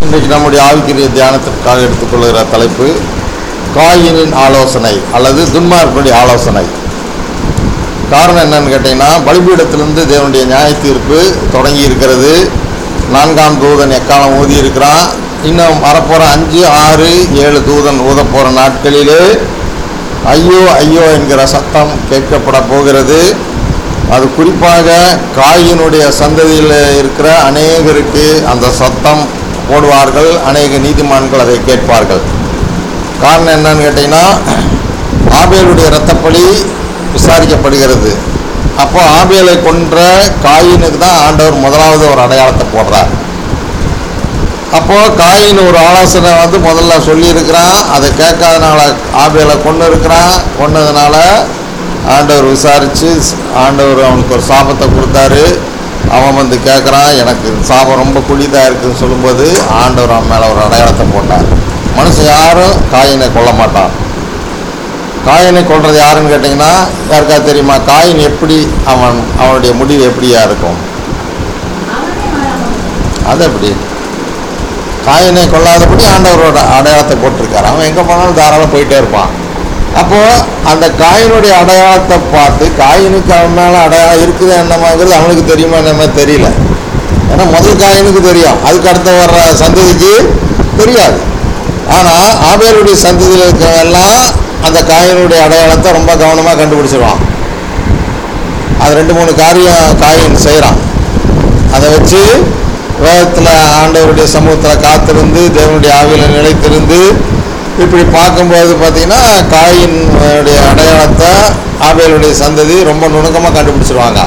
இன்றைக்கு நம்முடைய ஆவிக்குரிய தியானத்திற்காக எடுத்துக்கொள்கிற தலைப்பு காயினின் ஆலோசனை அல்லது துன்மார்க்கனுடைய ஆலோசனை காரணம் என்னன்னு கேட்டிங்கன்னா பலிபீடத்திலிருந்து தேவனுடைய நியாய தீர்ப்பு தொடங்கி இருக்கிறது நான்காம் தூதன் எக்காலம் ஊதி இருக்கிறான் இன்னும் வரப்போகிற அஞ்சு ஆறு ஏழு தூதன் ஊத போகிற நாட்களிலே ஐயோ ஐயோ என்கிற சத்தம் கேட்கப்பட போகிறது அது குறிப்பாக காயினுடைய சந்ததியில் இருக்கிற அநேகருக்கு அந்த சத்தம் போடுவார்கள் அநேக நீதிமான்கள் அதை கேட்பார்கள் காரணம் என்னன்னு கேட்டிங்கன்னா ஆபேலுடைய இரத்தப்பழி விசாரிக்கப்படுகிறது அப்போ ஆபேலை கொன்ற காயினுக்கு தான் ஆண்டவர் முதலாவது ஒரு அடையாளத்தை போடுறார் அப்போது காயின் ஒரு ஆலோசனை வந்து முதல்ல சொல்லியிருக்கிறான் அதை கேட்காதனால ஆபேலை கொண்டு இருக்கிறான் கொன்னதுனால ஆண்டவர் விசாரித்து ஆண்டவர் அவனுக்கு ஒரு சாபத்தை கொடுத்தாரு அவன் வந்து கேட்குறான் எனக்கு சாபம் ரொம்ப குழிதாக இருக்குதுன்னு சொல்லும்போது ஆண்டவர் அவன் மேலே ஒரு அடையாளத்தை போட்டார் மனுஷன் யாரும் காயினை கொல்ல மாட்டான் காயினை கொல்றது யாருன்னு கேட்டிங்கன்னா யாருக்கா தெரியுமா காயின் எப்படி அவன் அவனுடைய முடிவு எப்படியா இருக்கும் அவனே மாறாமல் அது எப்படி காயினை கொள்ளாதபடி ஆண்டவரோட அடையாளத்தை போட்டிருக்காரு அவன் எங்கே போனாலும் தாராளம் போயிட்டே இருப்பான் அப்போது அந்த காயினுடைய அடையாளத்தை பார்த்து காயினுக்கு அவன் மேலே அடையாளம் இருக்குது என்னமாங்கிறது அவனுக்கு தெரியுமா என்னமா தெரியல ஏன்னா முதல் காயினுக்கு தெரியும் அதுக்கு அடுத்து வர்ற சந்ததிக்கு தெரியாது ஆனால் ஆபேலுடைய சந்ததியில் இருக்கிறவெல்லாம் அந்த காயினுடைய அடையாளத்தை ரொம்ப கவனமாக கண்டுபிடிச்சிருவான் அது ரெண்டு மூணு காரியம் காயின் செய்கிறான் அதை வச்சு வேதத்தில் ஆண்டவருடைய சமூகத்தில் காத்திருந்து தேவனுடைய ஆவியில் நிலைத்திருந்து இப்படி பார்க்கும்போது பார்த்தீங்கன்னா காயினுடைய அடையாளத்தை ஆபேலுடைய சந்ததி ரொம்ப நுணுக்கமாக கண்டுபிடிச்சிருவாங்க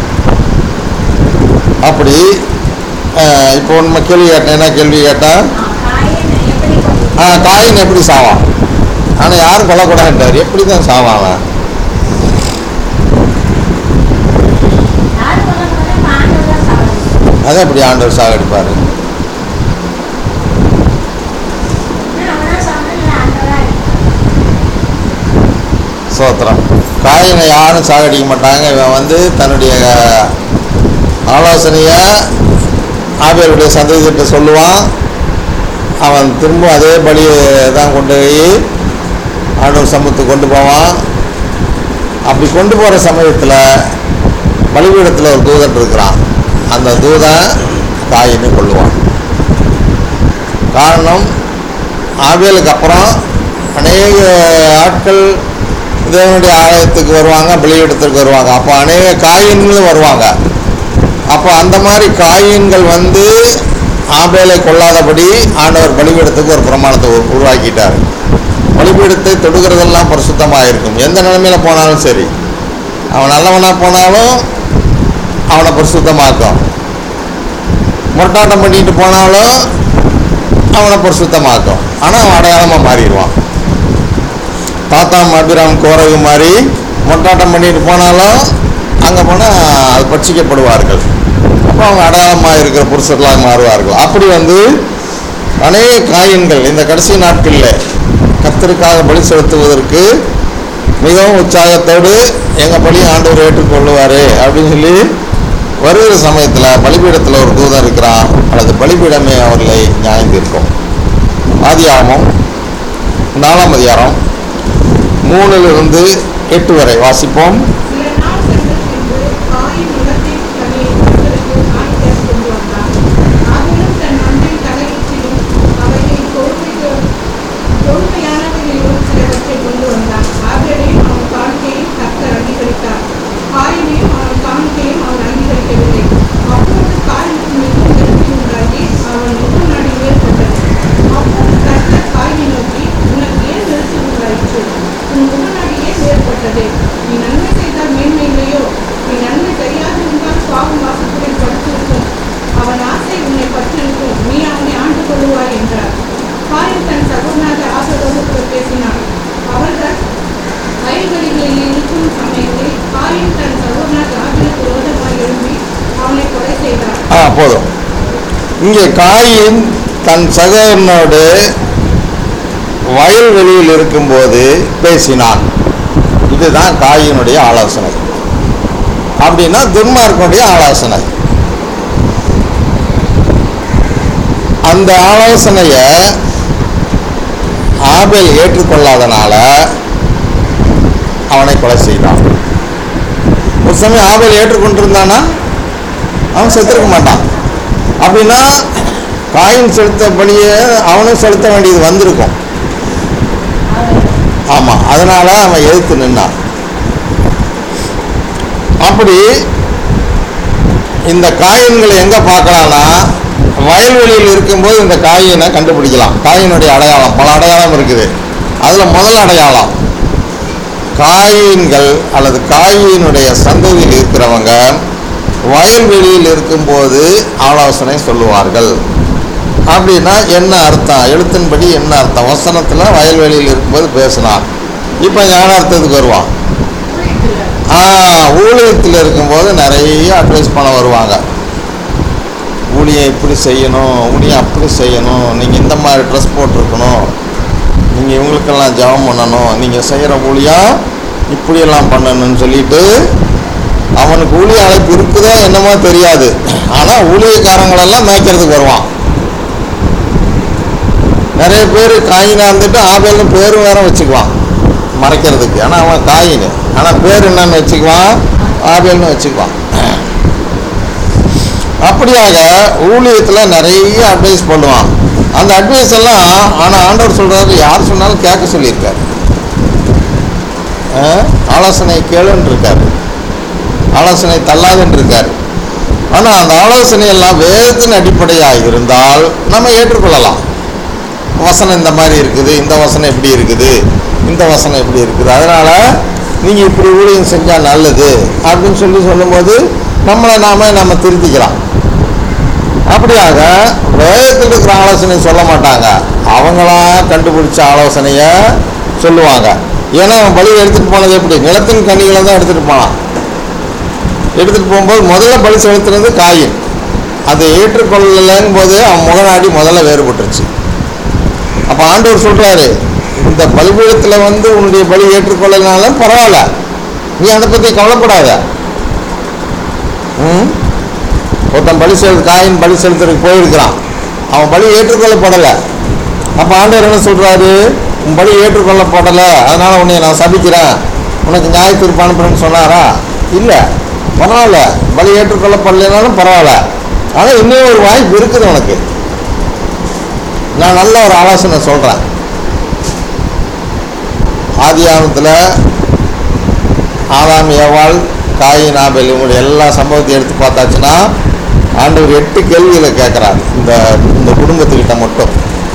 அப்படி அஹ், இப்போ நம்ம கேள்வி கேட்டேன் என்ன கேள்வி கேட்டேன் காயின் எப்படி கொண்டு- ஆ, காயின் எப்படி சாவான் ஆனால் யாரும் கொல்லக்கூடாதுன்றார் எப்படி தான் சாவான் அவன் யார் கொல்லக்கூடாது? ஆண்டவர் தான் சாகடிக்கணும். அதை எப்படி ஆண்டவர் சாகடிப்பார் ஆனா அவன்தான் சாகணும், இல்லை ஆண்டவரா இருக்கணும். சோத்திரம் காயினை யாரும் சாகடிக்க மாட்டாங்க இவன் வந்து தன்னுடைய ஆலோசனையை ஆபியருடைய சந்ததிகிட்ட சொல்லுவான் அவன் திரும்ப அதே பலியை தான் கொண்டு போய் ஆண்டவர் சமூகத்துக்கு கொண்டு போவான் அப்படி கொண்டு போகிற சமயத்தில் பலிபீடத்தில் ஒரு தூதன் இருக்கிறான் அந்த தூதன் காயினை கொள்ளுவான் காரணம் ஆவியலுக்கு அப்புறம் அநேக ஆட்கள் தேவனுடைய ஆலயத்துக்கு வருவாங்க பலியிடத்துக்கு வருவாங்க அப்போ அநேக காயின்களும் வருவாங்க அப்போ அந்த மாதிரி காயின்கள் வந்து ஆபேலை கொள்ளாதபடி ஆண்டவர் பலிபீடத்துக்கு ஒரு பிரமாணத்தை உரு- உருவாக்கிட்டார் பலிபீடத்தை தொடுகிறதெல்லாம் பரிசுத்தமாக இருக்கும் எந்த நிலைமையில போனாலும் சரி அவன் நல்லவனாக போனாலும் அவனை பரிசுத்தமாக்கும் முரட்டாட்டம் பண்ணிட்டு போனாலும் அவனை பரிசுத்தமாக்கும் ஆனால் அவன் அடையாளமாக மாறிடுவான் தாத்தா அபிராம் கோரகு மாதிரி மொட்டாட்டம் பண்ணிட்டு போனாலும் அங்கே போனால் அது பட்சிக்கப்படுவார்கள் அப்போ அவங்க அடையாளமாக இருக்கிற புருஷர்களாக மாறுவார்கள் அப்படி வந்து அநேக காயின்கள் இந்த கடைசி நாட்களில் கர்த்தருக்காக பலி செலுத்துவதற்கு மிகவும் உற்சாகத்தோடு எங்கள் பலி ஆண்டவர் ஏற்றுக்கொள்ளுவார் அப்படின்னு சொல்லி வருகிற சமயத்தில் பலிபீடத்தில் ஒரு தூதன் இருக்கிறான் அல்லது பலிபீடமே அவர்களை நியாயந்திருக்கும் ஆதியாகமம் நாலாம் அதிகாரம் மூணிலிருந்து எட்டு வரை வாசிப்போம் சில நாள் சென்ற பின்பு காயின் நிலத்தின் கனியை கர்த்தருக்கு காணிக்கையாக கொண்டு வந்தான். ஆபிலும் தன் அன்பின் தலையீட்டிலும் அவைகளில் கொழுமைக்கு- கொழுமையானவைகளிலும் சிலவற்றை கொண்டு வந்தான். ஆபேலையும் அவன் காணிக்கையும் கர்த்தர் அங்கீகரித்தார். காயினையும் அவன் காணிக்கையும் அவன் அங்கீகரிக்கவில்லை. அப்பொழுது காயினுக்கு மிகவும் விருப்பம் உண்டாகி அவன் முகநாடி ஏற்பட்டது. அப்பொழுது கர்த்தர் காயினை நோக்கி, உனக்கு ஏன் விருப்பம் உண்டாயிற்று? உன் முகநாடி ஏன் ஏற்பட்டது? நீ நன்மை செய்தால் மேன்மை இல்லையோ? நீ நன்மை செய்யாதிருந்தால் பாவம் வாசத்துடன் படுத்திருக்கும். அவன் ஆசை உன்னை பற்றிருக்கும். நீ அவனை ஆண்டு கொள்ளுவாய் என்றார். காயின் தன் சகோதரனாக ஆசையோடு கூட பேசினான். அவர்கள் வயல்வெளிகளில் இருக்கும் சமயத்தில் காயின் தன் சகோதரனாக ஆபிலுக்கு விரோதமாய் எழும்பி அவனை கொலை செய்தார் ஆ போதும் இங்கே காயின் தன் சகோதரனோடு வயல்வெளியில் இருக்கும்போது பேசினான் இதுதான் காயினுடைய ஆலோசனை அப்படின்னா துன்மார்க்கனுடைய ஆலோசனை அந்த ஆலோசனையை ஆபேல் ஏற்றுக்கொள்ளாதனால அவனை கொலை செய்தான் ஒரு சமயம் ஆபேல் ஏற்றுக்கொண்டிருந்தானா அவன் செத்துருக்க மாட்டான் அப்படின்னா காயின் செலுத்தபடியே அவனும் செலுத்த வேண்டியது வந்திருக்கும் ஆமாம் அதனால அவன் எதிர்த்து நின்னான் அப்படி இந்த காயின்களை எங்கே பார்க்கலாம்னா வயல்வெளியில் இருக்கும்போது இந்த காயினை கண்டுபிடிக்கலாம் காயினுடைய அடையாளம் பல அடையாளம் இருக்குது அதில் முதல் அடையாளம் காயின்கள் அல்லது காயினுடைய சந்ததியில் இருக்கிறவங்க வயல்வெளியில் இருக்கும்போது ஆலோசனை சொல்லுவார்கள் அப்படின்னா என்ன அர்த்தம் எழுத்தின்படி என்ன அர்த்தம் வசனத்தில் வயல்வெளியில் இருக்கும்போது பேசினான் இப்போ ஞானார்த்தத்துக்கு வருவான் ஊழியத்தில் ஆ ஊழியத்தில் இருக்கும்போது நிறைய அட்வைஸ் பண்ண வருவாங்க ஊழியம் இப்படி செய்யணும் ஊழியம் அப்படி செய்யணும் நீங்கள் இந்த மாதிரி ட்ரெஸ் போட்டிருக்கணும் நீங்கள் இவங்களுக்கெல்லாம் ஜெபம் பண்ணணும் நீங்கள் செய்கிற ஊழியம் இப்படியெல்லாம் பண்ணணும்னு சொல்லிட்டு அவனுக்கு ஊழிய அழைப்பு இருக்குதோ என்னமோ தெரியாது ஆனால் ஊழியக்காரங்களெல்லாம் மேய்க்கிறதுக்கு வருவான் நிறைய பேர் காயினா இருந்துட்டு ஆபேல்னு பேரும் வேற வச்சுக்குவான் மறைக்கிறதுக்கு ஆனால் அவன் காயின் ஆனால் பேர் என்னன்னு வச்சுக்குவான் ஆபேல்னு வச்சுக்குவான் அப்படியாக ஊழியத்தில் நிறைய அட்வைஸ் பண்ணுவான் அந்த அட்வைஸ் எல்லாம் ஆனால் ஆண்டவர் சொல்கிறாரு யார் சொன்னாலும் கேட்க சொல்லியிருக்காரு அஹ், ஆலோசனை கேளுன்னு இருக்காரு ஆலோசனை தள்ளாதுன்னு இருக்காரு ஆனால் அந்த ஆலோசனை எல்லாம் வேதத்தின் அடிப்படையாக இருந்தால் நம்ம ஏற்றுக்கொள்ளலாம் வசனம் இந்த மாதிரி இருக்குது இந்த வசனம் இப்படி இருக்குது இந்த வசனம் இப்படி இருக்குது அதனால் நீங்கள் இப்படி ஊழியம் செஞ்சால் நல்லது அப்படின்னு சொல்லி சொல்லும்போது நம்மளை நாம நம்ம திருத்திக்கலாம் அப்படியாக வேதத்தில் இருக்கிற ஆலோசனை சொல்ல மாட்டாங்க அவங்களா கண்டுபிடிச்ச ஆலோசனையை சொல்லுவாங்க ஏன்னா அவன் பலி எடுத்துகிட்டு போனது எப்படி நிலத்தின் கனிகளை தான் எடுத்துகிட்டு போனான் எடுத்துகிட்டு போகும்போது முதல்ல பலி செலுத்துனது காயின் அதை ஏற்றுக்கொள்ளலைங்கும் போது அவன் முகநாடி முதல்ல வேறுபட்டுருச்சு அப்போ ஆண்டவர் சொல்கிறாரு இந்த பலிபீடத்தில் வந்து உன்னுடைய பலி ஏற்றுக்கொள்ளனாலும் பரவாயில்ல நீ அதை பற்றி கவலைப்படாத ம் ஒருத்தன் பலி செலுத்து காயின் பலி செலுத்துறதுக்கு போயிருக்கிறான் அவன் பலி ஏற்றுக்கொள்ளப்படலை அப்போ ஆண்டவர் என்ன சொல்கிறாரு உன் பலி ஏற்றுக்கொள்ளப்படலை அதனால் உன்னை நான் சபிக்கிறேன் உனக்கு நியாய தீர்ப்பு அனுப்புறேன்னு சொன்னாரா இல்லை பரவாயில்ல பலி ஏற்றுக்கொள்ளப்படலைனாலும் பரவாயில்ல ஆனால் இன்னும் ஒரு வாய்ப்பு இருக்குது உனக்கு நான் நல்ல ஒரு ஆலோசனை சொல்கிறேன் ஆதியாமத்தில் ஆதாம் ஏவாள் காயின் ஆபேல் இவங்களுடைய எல்லா சம்பவத்தையும் எடுத்து பார்த்தாச்சுன்னா ஆண்டவர் எட்டு கேள்விகளை கேட்குறாரு இந்த இந்த குடும்பத்துக்கிட்ட மட்டும்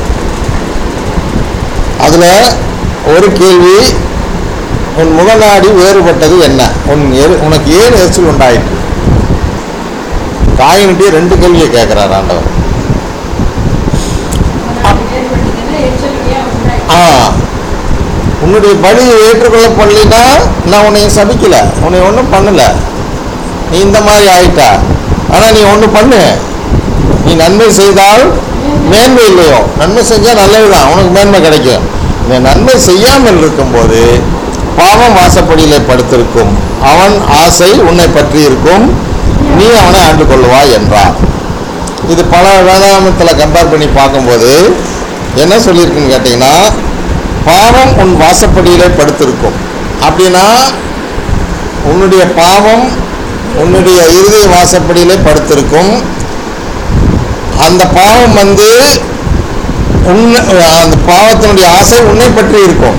அதில் ஒரு கேள்வி உன் முகநாடி வேறுபட்டது என்ன உன் எரு உனக்கு ஏன் எரிச்சல் உண்டாயிற்று காயின்கிட்டே ரெண்டு கேள்வியை கேட்குறாரு ஆண்டவர் ஆ உன்னுடைய பலி ஏற்றுக்கொள்ளப்படலைன்னா நான் உன்னை சபிக்கல உன்னை ஒன்றும் பண்ணல நீ இந்த மாதிரி ஆயிட்டா ஆனால் நீ ஒன்று பண்ணு நீ நன்மை செய்தால் மேன்மை இல்லையோ நன்மை செஞ்சால் நல்லது தான் உனக்கு மேன்மை கிடைக்கும் நீ நன்மை செய்யாமல் இருக்கும்போது பாவம் வாசப்படியிலே படுத்திருக்கும் அவன் ஆசை உன்னை பற்றி இருக்கும் நீ அவனை ஆண்டு கொள்வாய் என்றார் இது பல வேதாமத்தில் கம்பேர் பண்ணி பார்க்கும்போது என்ன சொல்லியிருக்குன்னு கேட்டிங்கன்னா பாவம் உன் வாசப்படியிலே படுத்திருக்கும் அப்படின்னா உன்னுடைய பாவம் உன்னுடைய இறுதி வாசப்படியிலே படுத்திருக்கும் அந்த பாவம் வந்து உன்னை அந்த பாவத்தினுடைய ஆசை உன்னை பற்றி இருக்கும்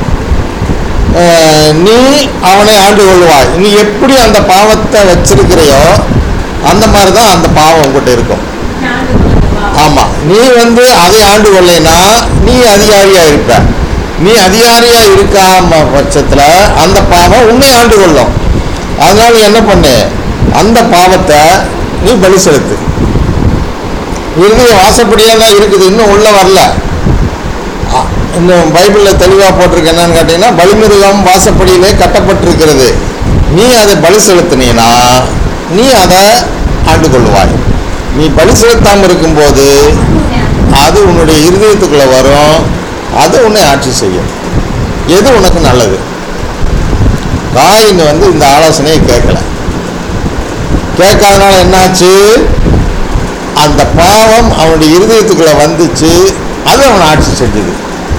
அஹ் நீ அவனை ஆண்டு கொள்வாய் நீ எப்படி அந்த பாவத்தை வச்சிருக்கிறையோ அந்த மாதிரி தான் அந்த பாவம் உங்ககிட்ட இருக்கும் ஆமாம் நீ வந்து அதை ஆண்டு கொள்ளைனா நீ அதிகாரியாக இருப்ப நீ அதிகாரியாக இருக்காம பட்சத்தில் அந்த பாவம் உன்னை ஆண்டு கொள்ளும் அதனால நீ என்ன பண்ணு அந்த பாவத்தை நீ பலி செலுத்து இறுதி வாசப்படியாக தான் இருக்குது இன்னும் உள்ள வரல அ- இன்னும் பைபிளில் தெளிவாக போட்டிருக்கு என்னன்னு கேட்டிங்கன்னா பலிமிருகம் வாசப்படியிலே கட்டப்பட்டிருக்கிறது நீ அதை பலி செலுத்தினீன்னா நீ அதை ஆண்டு கொள்வாய் நீ பலி செலுத்தாமல் இருக்கும்போது அது உன்னுடைய இருதயத்துக்குள்ளே வரும் அது உன்னை ஆட்சி செய்யும் எது உனக்கு நல்லது காயின் வந்து இந்த ஆலோசனையை கேட்கல கேட்காதனால என்னாச்சு அந்த பாவம் அவனுடைய இருதயத்துக்குள்ள வந்துச்சு அது அவன் ஆட்சி செஞ்சது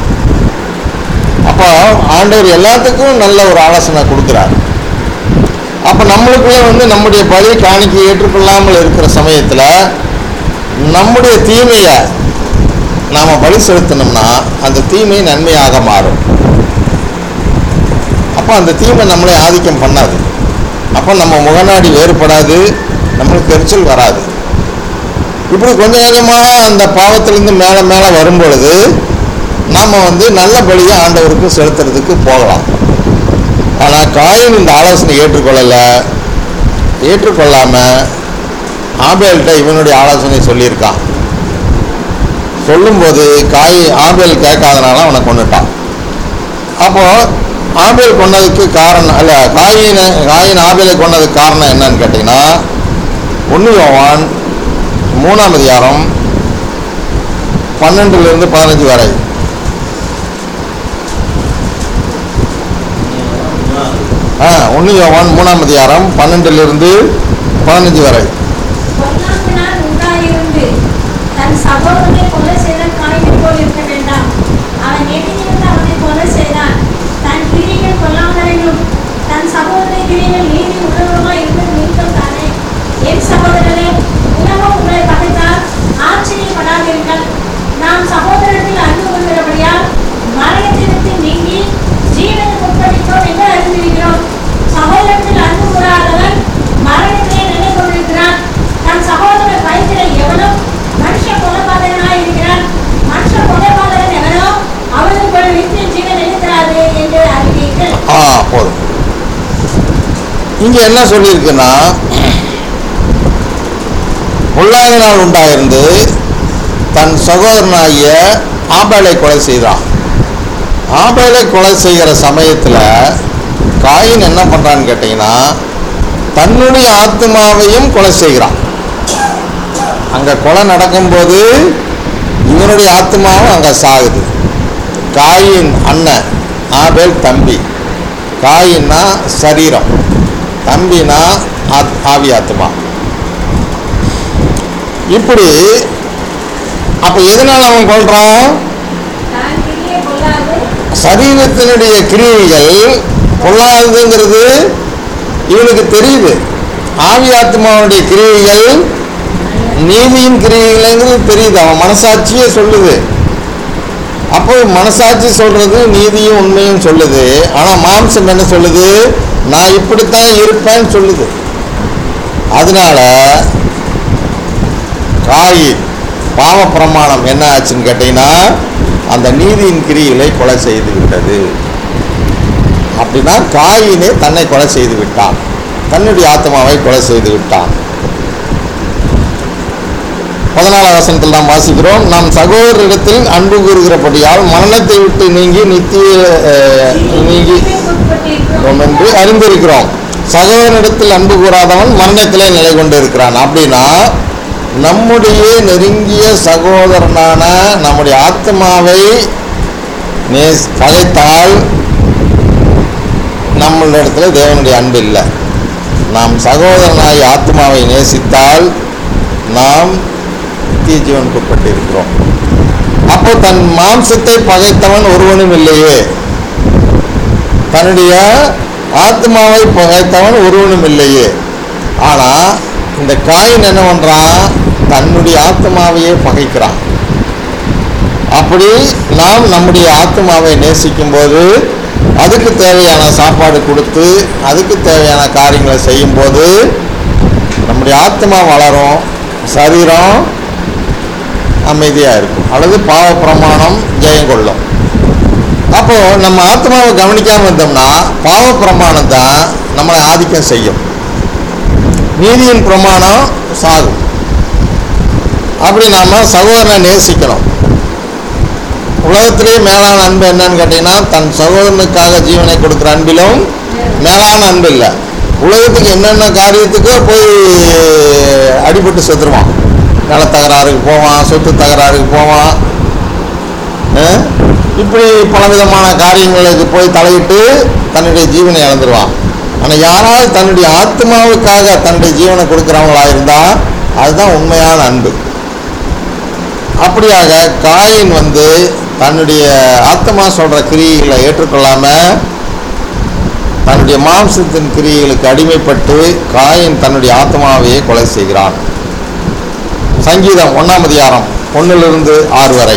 அப்போ ஆண்டவர் எல்லாத்துக்கும் நல்ல ஒரு ஆலோசனை கொடுக்குறார் அப்போ நம்மளுக்குள்ள வந்து நம்முடைய பழி காணிக்கை ஏற்றுக்கொள்ளாமல் இருக்கிற சமயத்தில் நம்முடைய தீமையை நாம் பலி செலுத்தினோம்னா அந்த தீமை நன்மையாக மாறும் அப்போ அந்த தீமை நம்மளை ஆதிக்கம் பண்ணாது அப்போ நம்ம முகநாடி வேறுபடாது நம்மளுக்கு எரிச்சல் வராது இப்படி கொஞ்சம் கொஞ்சமாக அந்த பாவத்திலேருந்து மேலே மேலே வரும்பொழுது நம்ம வந்து நல்ல பலியை ஆண்டவருக்கு செலுத்துறதுக்கு போகலாம் ஆனால் காயின் இந்த ஆலோசனை ஏற்றுக்கொள்ளலை ஏற்றுக்கொள்ளாமல் ஆபேல்கிட்ட இவனுடைய ஆலோசனை சொல்லியிருக்கான் சொல்லும்போது காய் ஆபேல் கேட்காதனால அவனை கொண்டுட்டான் அப்போ ஆபேல் கொன்னதுக்கு காரணம் அல்ல காயினை காயின் ஆபேலை கொன்னதுக்கு காரணம் என்னன்னு கேட்டிங்கன்னா ஒன்று யோவான் மூணாம் அதிகாரம் பன்னெண்டுலேருந்து பதினஞ்சு வரை ஆ ஒன்று யோவான் மூணாம் அதிகாரம் பன்னெண்டுலேருந்து பதினஞ்சு வரை பொல்லாப்பினால் உண்டாயிருந்து தன் சகோதரனை கொலை செய்த காய்கறி போல் இருக்க வேண்டாம் அவன் எதிரிருந்து அவனை கொலை செய்தான் தன் கிரிகள் கொல்லாதவர்களும் தன் சகோதரனை கிரிகள் நீதி உள்ளவருமாய் இருந்தது நிமித்தம் தானே என் சகோதரரே உலகம் உங்களை பகைத்தால் ஆச்சரியப்படாதீர்கள் நாம் சகோதரத்தில் அன்பு கொள்கிறபடியால் மரணத்திற்கு நீங்கி ஜீவனுக்கு உட்படுத்தோம் என்று அறிந்திருக்கிறோம் சகோதரத்தில் அன்பு கூறாதவன் மரணத்திலே நிலை கொண்டிருக்கிறான் தன் சகோதரர் பயத்தில எவனும் மனுஷ கொலைபாதகனாய் இருக்கிறான் மனுஷ கொலைபாதகன் எவனோ அவனுக்குள் நித்திய ஜீவன் இருக்கிறாரு என்று அறிவீர்கள் ஆ போதும் இங்க என்ன சொல்லியிருக்குன்னா பொல்லாத நாள் உண்டாயிருந்து தன் சகோதரனாகிய ஆபேலை கொலை செய்தான் ஆபேலை கொலை செய்கிற சமயத்தில் காயின் என்ன பண்ணுறான்னு கேட்டிங்கன்னா தன்னுடைய ஆத்மாவையும் கொலை செய்கிறான் அங்கே கொலை நடக்கும்போது இவனுடைய ஆத்மாவும் அங்கே சாகுது காயின் அண்ணன் ஆபேல் தம்பி காயின்னா சரீரம் தம்பினா ஆத் ஆவி ஆத்மா இப்படி அப்போ எதனால் அவன் கொள்றான் தான் கிரியை கொள்ளாது சரீரத்தினுடைய கிரியைகள் பொல்லாததுங்கிறது இவனுக்கு தெரியுது ஆவி ஆத்மாவுடைய கிரியைகள் நீதியின் கிரியைகள்ங்கிறது தெரியுது அவன் மனசாட்சியே சொல்லுது அப்போ மனசாட்சி சொல்றது நீதியும் உண்மையும் சொல்லுது ஆனா மாம்சம் என்ன சொல்லுது நான் இப்படித்தான் இருப்பேன்னு சொல்லுது அதனால காய் பாவ பிரமாணம் என்ன ஆச்சுன்னு கேட்டீங்கன்னா அந்த நீதியின் கிரிகளை கொலை செய்து விட்டது அப்படின்னா காயினே தன்னை கொலை செய்து விட்டான் தன்னுடைய ஆத்மாவை கொலை செய்து விட்டான் பதினாலாம் வசனத்தில் நாம் வாசிக்கிறோம் நாம் சகோதரிடத்தில் அன்பு கூறுகிறபடியால் மரணத்தை விட்டு நீங்கி நித்திய அஹ், நீங்கி இருக்கிறோம் என்று அறிந்திருக்கிறோம் சகோதரனிடத்தில் அன்பு கூறாதவன் மரணத்திலே நிலை கொண்டு இருக்கிறான் அப்படின்னா நம்முடைய நெருங்கிய சகோதரனான நம்முடைய ஆத்மாவை நேஸ் பகைத்தால் நம்மளிடத்துல தேவனுடைய அன்பு இல்லை நாம் சகோதரனாய் ஆத்மாவை நேசித்தால் நாம் நித்திய ஜீவனுக்கு உட்பட்டு இருக்கிறோம் அப்போ தன் மாம்சத்தை பகைத்தவன் ஒருவனும் இல்லையே தன்னுடைய ஆத்மாவை பகைத்தவன் ஒருவனும் இல்லையே ஆனா இந்த காயின் என்ன பண்றான் தன்னுடைய ஆத்மாவையே பகைக்கிறான் அப்படி நாம் நம்முடைய ஆத்மாவை நேசிக்கும் போது அதுக்கு தேவையான சாப்பாடு கொடுத்து அதுக்கு தேவையான காரியங்களை செய்யும்போது நம்முடைய ஆத்மா வளரும் சரீரம் அமைதியாக இருக்கும் அல்லது பாவ பிரமாணம் ஜெயம் கொள்ளும் அப்போ நம்ம ஆத்மாவை கவனிக்காம இருந்தோம்னா பாவ பிரமாணம் தான் நம்மளை ஆதிக்கம் செய்யும் நீதியின் பிரமாணம் சாகும் அப்படி நாம சகோதரனை நேசிக்கணும் உலகத்திலேயே மேலான அன்பு என்னன்னு கேட்டீங்கன்னா தன் சகோதரனுக்காக ஜீவனை கொடுக்குற அன்பிலும் மேலான அன்பு இல்லை உலகத்துக்கு என்னென்ன காரியத்துக்கோ போய் அடிபட்டு செத்துருவான் நில தகராறுக்கு போவான் சொத்து தகராறுக்கு போவான் அஹ், இப்படி பலவிதமான காரியங்களுக்கு போய் தலையிட்டு தன்னுடைய ஜீவனை இழந்துருவான் ஆனால் யாராவது தன்னுடைய ஆத்மாவுக்காக தன்னுடைய ஜீவனை கொடுக்குறவங்களா இருந்தால் அதுதான் உண்மையான அன்பு அப்படியாக காயின் வந்து தன்னுடைய ஆத்மா சொல்கிற கிரியைகளை ஏற்றுக்கொள்ளாம தன்னுடைய மாம்சத்தின் கிரியைகளுக்கு அடிமைப்பட்டு காயின் தன்னுடைய ஆத்மாவையே கொலை செய்கிறான் சங்கீதம் ஒன்றாம் அதிகாரம் ஒன்றிலிருந்து ஆறு வரை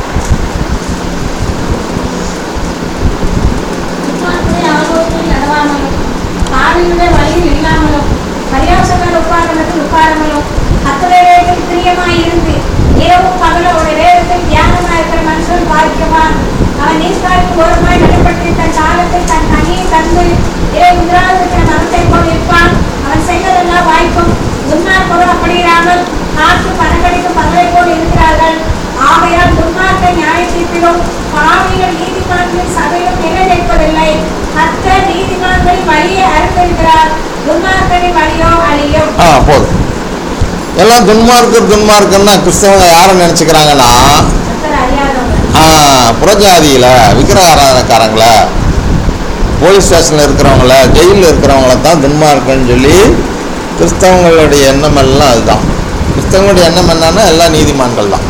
துன்மார்க்கருடைய ஆலோசனையில் நடவாமலும் பாவிகளுடைய வழியில் இல்லாமலும் பரியாசக்கார உட்காரணத்தில் உட்காராமலும் கத்தவேலையில் பிரியமாயிருந்து இரவும் பகலும் ஒரு வேதத்தில் தியானமாக இருக்கிற மனுஷன் பாக்கியவான் அவன் நீஸ்காருக்கு ஓரமாய் நடைபெற்று தன் காலத்தில் தன் கனியை தந்து இறை முதிராதிருக்கிற மரத்தை போல் இருப்பான் அவன் செய்வதெல்லாம் வாய்க்கும் துன்மார்க்கரும் அப்படி இராமல் காற்று பணக்கடிக்கும் பகலை போல் இருக்கிறார்கள் ஆகையால் துன்மார்க்க நியாய தீர்ப்பிலும் பாவிகள் நீதிமான்களின் சபையிலும் நிலைநிற்பதில்லை கர்த்தர் நீதிமான்களின் வழியை அறுத்திருக்கிறார் துன்மார்க்கனின் வழியோ அழியும் ஆ போதும் எல்லாம் துன்மார்க்கர் துன்மார்க்கன்னா கிறிஸ்தவங்க யாரை நினச்சிக்கிறாங்கன்னா கர்த்தர் அறியாதவங்க ஆ, புறஜாதியில விக்கிரக ஆராதனைக்காரங்கள போலீஸ் ஸ்டேஷனில் இருக்கிறவங்கள ஜெயிலில் இருக்கிறவங்கள தான் துன்மார்க்கன்னு சொல்லி கிறிஸ்தவங்களுடைய எண்ணம் எல்லாம் அதுதான் கிறிஸ்தவங்களுடைய எண்ணம் என்னன்னா எல்லாம் நீதிமான்கள் தான்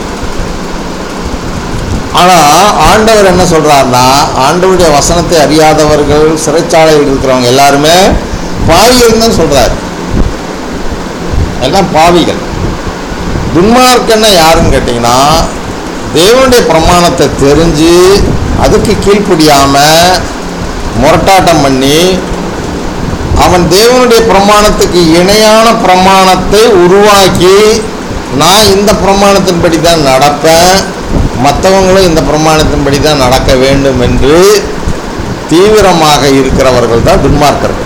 ஆனால் ஆண்டவர் என்ன சொல்றாருன்னா ஆண்டவருடைய வசனத்தை அறியாதவர்கள் சிறைச்சாலையில் இருக்கிறவங்க எல்லாருமே பாவிகள் தான் சொல்றாரு எல்லாம் பாவிகள் துன்மார்க்கன்னா யாருன்னு கேட்டிங்கன்னா தேவனுடைய பிரமாணத்தை தெரிஞ்சு அதுக்கு கீழ்ப்படியாம முரட்டாட்டம் பண்ணி அவன் தேவனுடைய பிரமாணத்துக்கு இணையான பிரமாணத்தை உருவாக்கி நான் இந்த பிரமாணத்தின்படி தான் நடப்பேன் மற்றவங்களும் இந்த பிரமாணத்தின்படி தான் நடக்க வேண்டும் என்று தீவிரமாக இருக்கிறவர்கள் தான் துன்மார்க்கர்கள்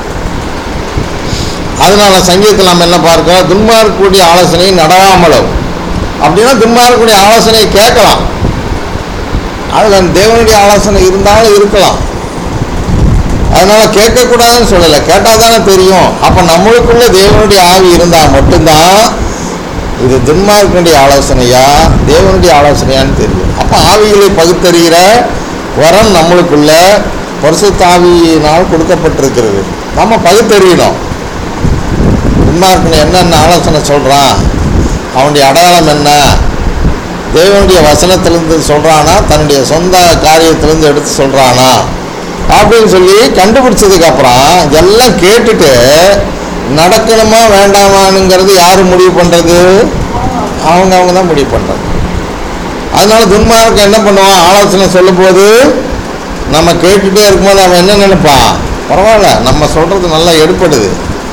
அதனால சங்கீதத்தில் நம்ம என்ன பார்க்கிறோம் துன்மார்க்கக்கூடிய ஆலோசனை நடவாமலும் அப்படின்னா துன்மார்க்கக்கூடிய ஆலோசனையை கேட்கலாம் அதில் தேவனுடைய ஆலோசனை இருந்தாலும் இருக்கலாம் அதனால கேட்கக்கூடாதுன்னு சொல்லலை கேட்டால் தானே தெரியும் அப்போ நம்மளுக்குள்ள தேவனுடைய ஆவி இருந்தால் மட்டும்தான் இது துன்மார்க்கனுடைய ஆலோசனையா தேவனுடைய ஆலோசனையான்னு தெரியும் அப்போ ஆவிகளை பகுத்தறிகிற வரம் நம்மளுக்குள்ள பரிசுத்தாவியினால் கொடுக்கப்பட்டிருக்கிறது நம்ம பகுத்தறியணும் துன்மார்க்கன் என்னென்ன ஆலோசனை சொல்கிறான் அவனுடைய அடையாளம் என்ன தேவனுடைய வசனத்திலிருந்து சொல்கிறானா தன்னுடைய சொந்த காரியத்திலிருந்து எடுத்து சொல்கிறானா அப்படின்னு சொல்லி கண்டுபிடிச்சதுக்கு அப்புறம் எல்லாம் கேட்டுட்டு நடக்கணுமா வேண்டாமானுங்கிறது யார் முடிவு பண்ணுறது அவங்க அவங்க தான் முடிவு பண்ணுறது அதனால துன்மார்க்கன் என்ன பண்ணுவான் ஆலோசனை சொல்லும்போது நம்ம கேட்டுட்டே இருக்கும்போது அவன் என்ன நினைப்பான் பரவாயில்ல நம்ம சொல்கிறது நல்லா எடுப்படுது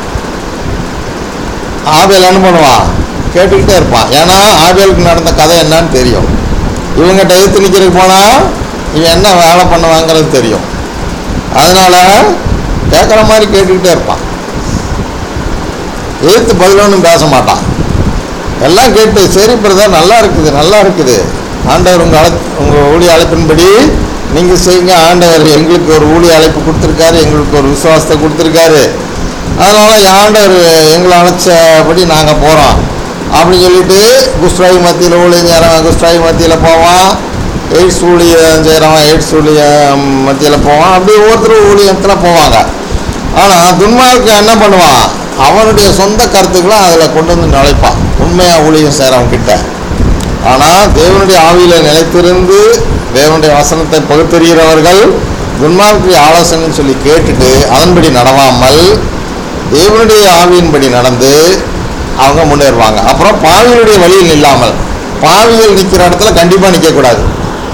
ஆபேல் என்ன பண்ணுவான் கேட்டுக்கிட்டே இருப்பான் ஏன்னா ஆபேலுக்கு நடந்த கதை என்னன்னு தெரியும் இவங்கிட்ட எதிர்த்து நிற்கிறதுக்கு போனால் இவன் என்ன வேலை பண்ணுவாங்கிறது தெரியும் அதனால கேட்குற மாதிரி கேட்டுக்கிட்டே இருப்பான் எதிர்த்து பதில் ஒன்றும் பேச மாட்டான் எல்லாம் கேட்டு சரி பிரதர் நல்லா இருக்குது நல்லா இருக்குது ஆண்டவர் உங்கள் அழை உங்கள் ஊழிய அழைப்பின்படி நீங்கள் செய்யுங்க ஆண்டவர் எங்களுக்கு ஒரு ஊழிய அழைப்பு கொடுத்துருக்காரு எங்களுக்கு ஒரு விசுவாசத்தை கொடுத்துருக்காரு அதனால் ஆண்டவர் எங்களை அழைச்சபடி நாங்கள் போகிறோம் அப்படின்னு சொல்லிட்டு குஸ்டாய் மத்தியில் ஊழியம் செய்கிறவன் குஸ்டாய் மத்தியில் போவான் எய்ட்ஸ் ஊழியம் செய்கிறவன் எய்ட்ஸ் ஊழியம் மத்தியில் போவான் அப்படி ஒவ்வொருத்தரும் ஊழியத்தில் போவாங்க ஆனால் துன்மார்க்கு என்ன பண்ணுவான் அவனுடைய சொந்த கருத்துக்களை அதில் கொண்டு வந்து நுழைப்பான் உண்மையாக ஊழியம் செய்கிறவன் கிட்ட ஆனால் தேவனுடைய ஆவியில் நிலைத்திருந்து தேவனுடைய வசனத்தை பகுத்தறிகிறவர்கள் துன்மார்க்குடைய ஆலோசனைன்னு சொல்லி கேட்டுட்டு அதன்படி நடவாமல் தேவனுடைய ஆவியின்படி நடந்து அவங்க முன்னேறுவாங்க அப்புறம் பாவிகளுடைய வழியில் இல்லாமல் பாவிகள் நிற்கிற இடத்துல கண்டிப்பாக நிற்கக்கூடாது